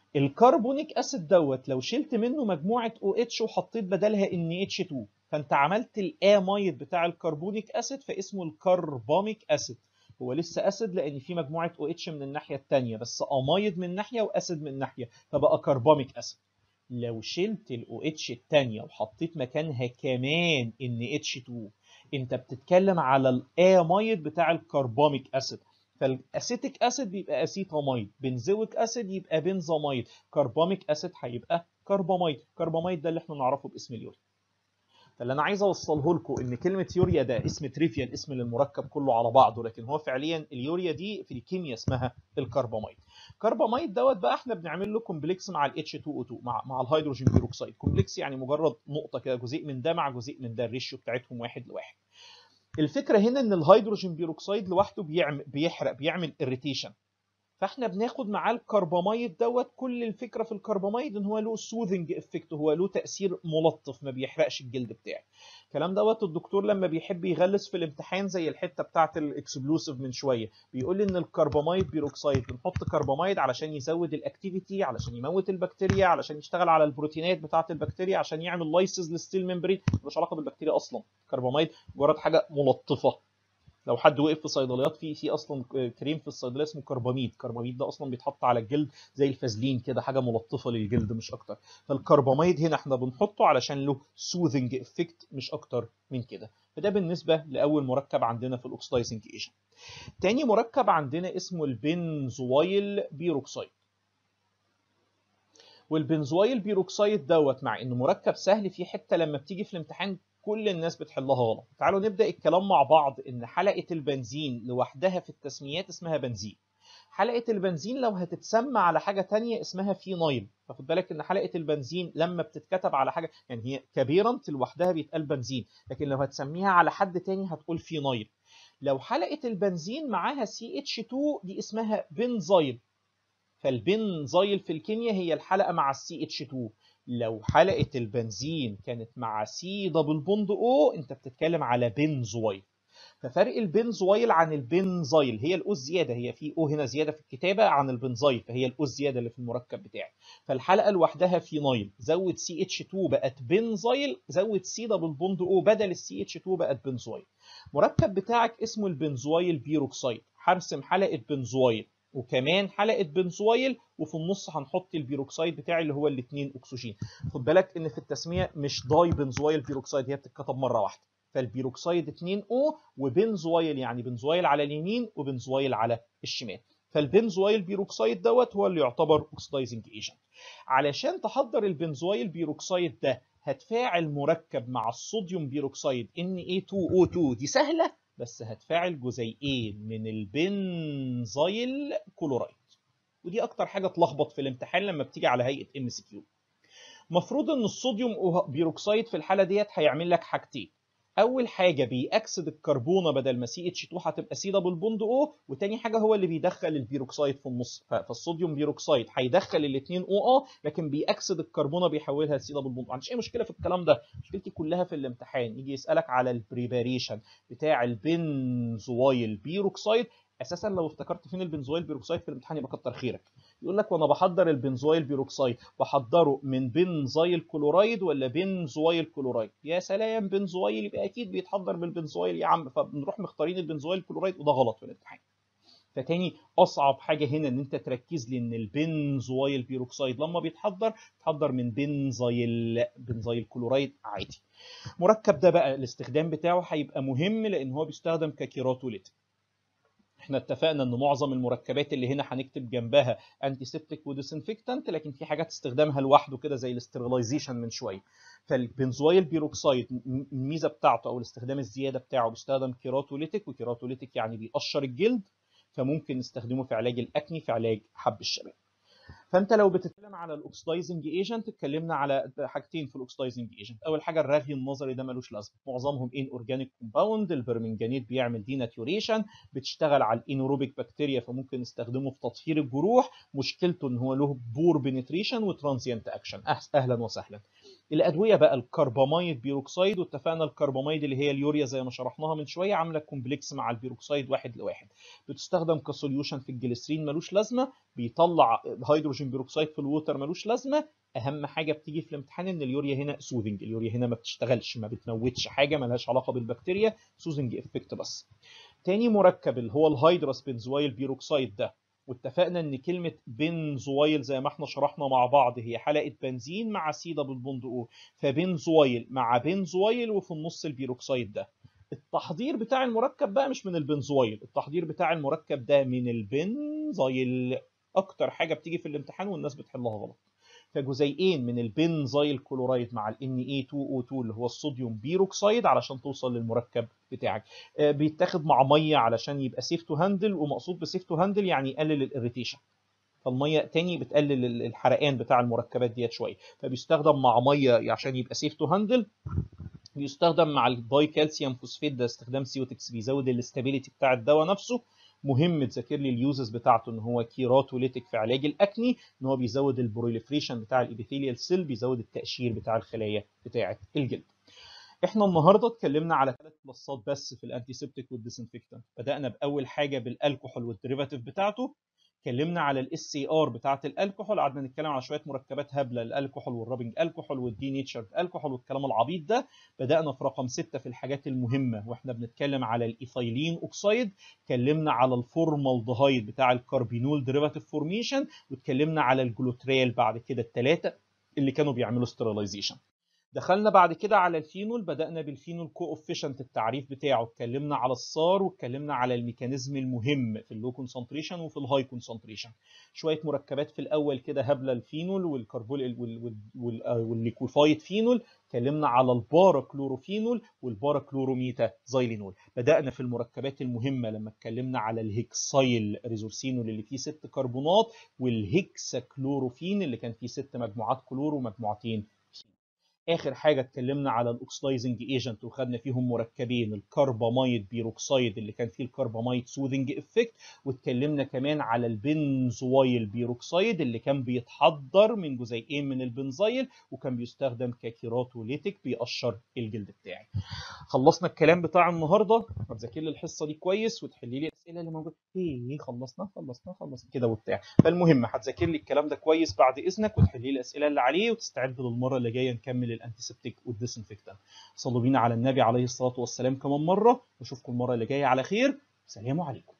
الكربونيك اسيد دوت لو شلت منه مجموعه او اتش وحطيت بدلها ان اتش 2 فانت عملت الامايد بتاع الكربونيك اسيد فاسمه الكرباميك اسيد هو لسه اسيد لان في مجموعه او اتش من الناحيه الثانيه بس امايد من ناحيه واسيد من ناحيه فبقى كرباميك اسيد لو شلت الاو اتش الثانيه وحطيت مكانها كمان ان اتش 2 انت بتتكلم على الامايد بتاع الكرباميك اسيد فالاسيتيك اسيد بيبقى اسيتاميد بنزويك اسيد يبقى بنزاميد كرباميك اسيد هيبقى كرباميد كرباميد ده اللي احنا نعرفه باسم اليوريا فاللي انا عايز اوصله لكم ان كلمه يوريا ده اسم تريفيال اسم للمركب كله على بعضه لكن هو فعليا اليوريا دي في الكيمياء اسمها الكرباميد كرباميد دوت بقى احنا بنعمل له كومبلكس مع ال H2O2 مع مع الهيدروجين بيروكسيد كومبلكس يعني مجرد نقطه كده جزيء من ده مع جزيء من ده الريشيو بتاعتهم واحد لواحد الفكره هنا ان الهيدروجين بيروكسيد لوحده بيعمل بيحرق بيعمل اريتيشن فاحنا بناخد معاه الكرباميد دوت كل الفكره في الكرباميد ان هو له سوذنج افكت هو له تاثير ملطف ما بيحرقش الجلد بتاعي الكلام دوت الدكتور لما بيحب يغلس في الامتحان زي الحته بتاعه الاكسبلوسيف من شويه بيقول لي ان الكرباميد بيروكسيد بنحط كرباميد علشان يزود الاكتيفيتي علشان يموت البكتيريا علشان يشتغل على البروتينات بتاعه البكتيريا عشان يعمل لايسز للستيل ممبرين ملوش علاقه بالبكتيريا اصلا الكرباميد مجرد حاجه ملطفه لو حد وقف في صيدليات في في اصلا كريم في الصيدليه اسمه كرباميد الكرباميد ده اصلا بيتحط على الجلد زي الفازلين كده حاجه ملطفه للجلد مش اكتر فالكرباميد هنا احنا بنحطه علشان له سوذنج افكت مش اكتر من كده فده بالنسبه لاول مركب عندنا في الاوكسدايزنج ايجنت تاني مركب عندنا اسمه البنزويل بيروكسيد والبنزويل بيروكسيد دوت مع انه مركب سهل في حته لما بتيجي في الامتحان كل الناس بتحلها غلط تعالوا نبدا الكلام مع بعض ان حلقه البنزين لوحدها في التسميات اسمها بنزين حلقه البنزين لو هتتسمى على حاجه تانية اسمها فينايل فخد بالك ان حلقه البنزين لما بتتكتب على حاجه يعني هي كبيرنت لوحدها بيتقال بنزين لكن لو هتسميها على حد تاني هتقول فينايل لو حلقه البنزين معاها سي اتش 2 دي اسمها بنزايل فالبنزايل في الكيمياء هي الحلقه مع السي اتش 2 لو حلقه البنزين كانت مع سي دبل بوند او انت بتتكلم على بنزويل ففرق البنزويل عن البنزايل هي الاو الزياده هي في او هنا زياده في الكتابه عن البنزايل فهي الاو الزياده اللي في المركب بتاعي فالحلقه لوحدها فينايل زود سي اتش 2 بقت بنزايل زود سي دبل بوند او بدل السي اتش 2 بقت بنزويل مركب بتاعك اسمه البنزويل بيروكسيد هرسم حلقه بنزويل وكمان حلقه بنزويل وفي النص هنحط البيروكسيد بتاعي اللي هو الاثنين اكسجين خد بالك ان في التسميه مش داي بنزويل بيروكسيد هي بتتكتب مره واحده فالبيروكسيد 2 او وبنزويل يعني بنزويل على اليمين وبنزويل على الشمال فالبنزويل بيروكسيد دوت هو اللي يعتبر اوكسدايزنج ايجنت علشان تحضر البنزويل بيروكسيد ده هتفاعل مركب مع الصوديوم بيروكسيد Na2O2 دي سهله بس هتفاعل جزيئين من البنزايل كلورايد ودي اكتر حاجه تلخبط في الامتحان لما بتيجي على هيئه ام سي كيو المفروض ان الصوديوم بيروكسيد في الحاله ديت هيعمل لك حاجتين اول حاجه بيأكسد الكربونه بدل ما سي اتش 2 هتبقى سي دبل بوند او وتاني حاجه هو اللي بيدخل البيروكسيد في النص فالصوديوم بيروكسيد هيدخل الاثنين او اه لكن بيأكسد الكربونه بيحولها لسي دبل بوند ما عنديش اي مشكله في الكلام ده مشكلتي كلها في الامتحان يجي يسالك على البريباريشن بتاع البنزويل بيروكسيد اساسا لو افتكرت فين البنزويل بيروكسيد في الامتحان يبقى كتر خيرك يقول لك وانا بحضر البنزويل بيروكسيد بحضره من بنزايل كلورايد ولا بنزويل كلورايد يا سلام بنزويل يبقى اكيد بيتحضر بالبنزويل يا عم فبنروح مختارين البنزويل كلورايد وده غلط في الامتحان فتاني اصعب حاجه هنا ان انت تركز لي ان البنزويل بيروكسيد لما بيتحضر بيتحضر من بنزايل بنزايل كلورايد عادي المركب ده بقى الاستخدام بتاعه هيبقى مهم لان هو بيستخدم ككيراتوليتيك احنا اتفقنا ان معظم المركبات اللي هنا هنكتب جنبها انتي سيبتيك وديسنفكتنت لكن في حاجات استخدامها لوحده كده زي الاسترلايزيشن من شويه فالبنزويل بيروكسيد الميزه بتاعته او الاستخدام الزياده بتاعه بيستخدم كيراتوليتيك وكيراتوليتيك يعني بيقشر الجلد فممكن نستخدمه في علاج الاكني في علاج حب الشباب فانت لو بتتكلم على الاوكسدايزنج ايجنت اتكلمنا على حاجتين في الاوكسدايزنج ايجنت اول حاجه الرغي النظري ده ملوش لازمه معظمهم ان اورجانيك كومباوند البرمنجانيت بيعمل دي ناتيوريشن بتشتغل على الانوروبيك بكتيريا فممكن نستخدمه في تطهير الجروح مشكلته ان هو له بور بنتريشن وترانزيانت اكشن اهلا وسهلا الادويه بقى الكرباميد بيروكسيد واتفقنا الكرباميد اللي هي اليوريا زي ما شرحناها من شويه عامله كومبلكس مع البيروكسيد واحد لواحد بتستخدم كسوليوشن في الجليسرين ملوش لازمه بيطلع هيدروجين بيروكسيد في الووتر ملوش لازمه اهم حاجه بتيجي في الامتحان ان اليوريا هنا سوذنج اليوريا هنا ما بتشتغلش ما بتموتش حاجه ملهاش علاقه بالبكتيريا سوذنج افكت بس تاني مركب اللي هو الهيدرس بنزويل بيروكسيد ده واتفقنا ان كلمه بنزويل زي ما احنا شرحنا مع بعض هي حلقه بنزين مع سي دبل بوند او فبنزويل مع بنزويل وفي النص البيروكسيد ده التحضير بتاع المركب بقى مش من البنزويل التحضير بتاع المركب ده من البنزايل اكتر حاجه بتيجي في الامتحان والناس بتحلها غلط فجزيئين من البنزايل كلورايد مع ال Na2O2 اللي هو الصوديوم بيروكسيد علشان توصل للمركب بتاعك آه بيتاخد مع ميه علشان يبقى سيف تو هاندل ومقصود بسيف تو هاندل يعني يقلل الاريتيشن فالميه تاني بتقلل الحرقان بتاع المركبات ديت شويه فبيستخدم مع ميه عشان يبقى سيف تو هاندل بيستخدم مع الداي كالسيوم فوسفيت ده استخدام سيوتكس بيزود الاستابيليتي بتاع الدواء نفسه مهم تذاكر لي اليوزز بتاعته ان هو كيراتوليتيك في علاج الاكني ان هو بيزود البروليفريشن بتاع الابيثيليال سيل بيزود التقشير بتاع الخلايا بتاعه الجلد احنا النهارده اتكلمنا على ثلاث بلصات بس في الانتيسبتيك والديسنفكتنت بدانا باول حاجه بالالكحول والديريفاتيف بتاعته اتكلمنا على الاس سي ار بتاعه الالكحول قعدنا نتكلم على شويه مركبات هبله الالكحول والرابنج الكحول والدي نيتشر الكحول والكلام العبيط ده بدانا في رقم 6 في الحاجات المهمه واحنا بنتكلم على الايثايلين اوكسيد اتكلمنا على الفورمالدهايد بتاع الكاربينول ديريفاتيف فورميشن واتكلمنا على الجلوتريال بعد كده الثلاثه اللي كانوا بيعملوا ستيرلايزيشن دخلنا بعد كده على الفينول بدأنا بالفينول كوفيشنت التعريف بتاعه اتكلمنا على الصار واتكلمنا على الميكانيزم المهم في اللو كونسنتريشن وفي الهاي كونسنتريشن شويه مركبات في الاول كده هبله الفينول والكربول والليكوفايد فينول اتكلمنا على البارا كلوروفينول والبارا كلوروميتا زايلينول بدأنا في المركبات المهمة لما اتكلمنا على الهكسايل ريزورسينول اللي فيه ست كربونات والهكسا كلوروفين اللي كان فيه ست مجموعات كلور ومجموعتين اخر حاجه اتكلمنا على الاكسدايزنج ايجنت وخدنا فيهم مركبين الكرباميد بيروكسيد اللي كان فيه الكرباميد سوذنج افكت واتكلمنا كمان على البنزويل بيروكسيد اللي كان بيتحضر من جزيئين من البنزيل وكان بيستخدم ككيراتوليتيك بيقشر الجلد بتاعي خلصنا الكلام بتاع النهارده هتذاكر لي الحصه دي كويس وتحلي لي الاسئله اللي موجوده ايه خلصنا خلصنا خلصنا كده وبتاع فالمهم هتذاكر لي الكلام ده كويس بعد اذنك وتحلي لي الاسئله اللي عليه وتستعد للمره اللي جايه نكمل الانتيسبتيك والديسنفكتنت صلوا بينا على النبي عليه الصلاه والسلام كمان مره واشوفكم المره اللي جايه على خير سلام عليكم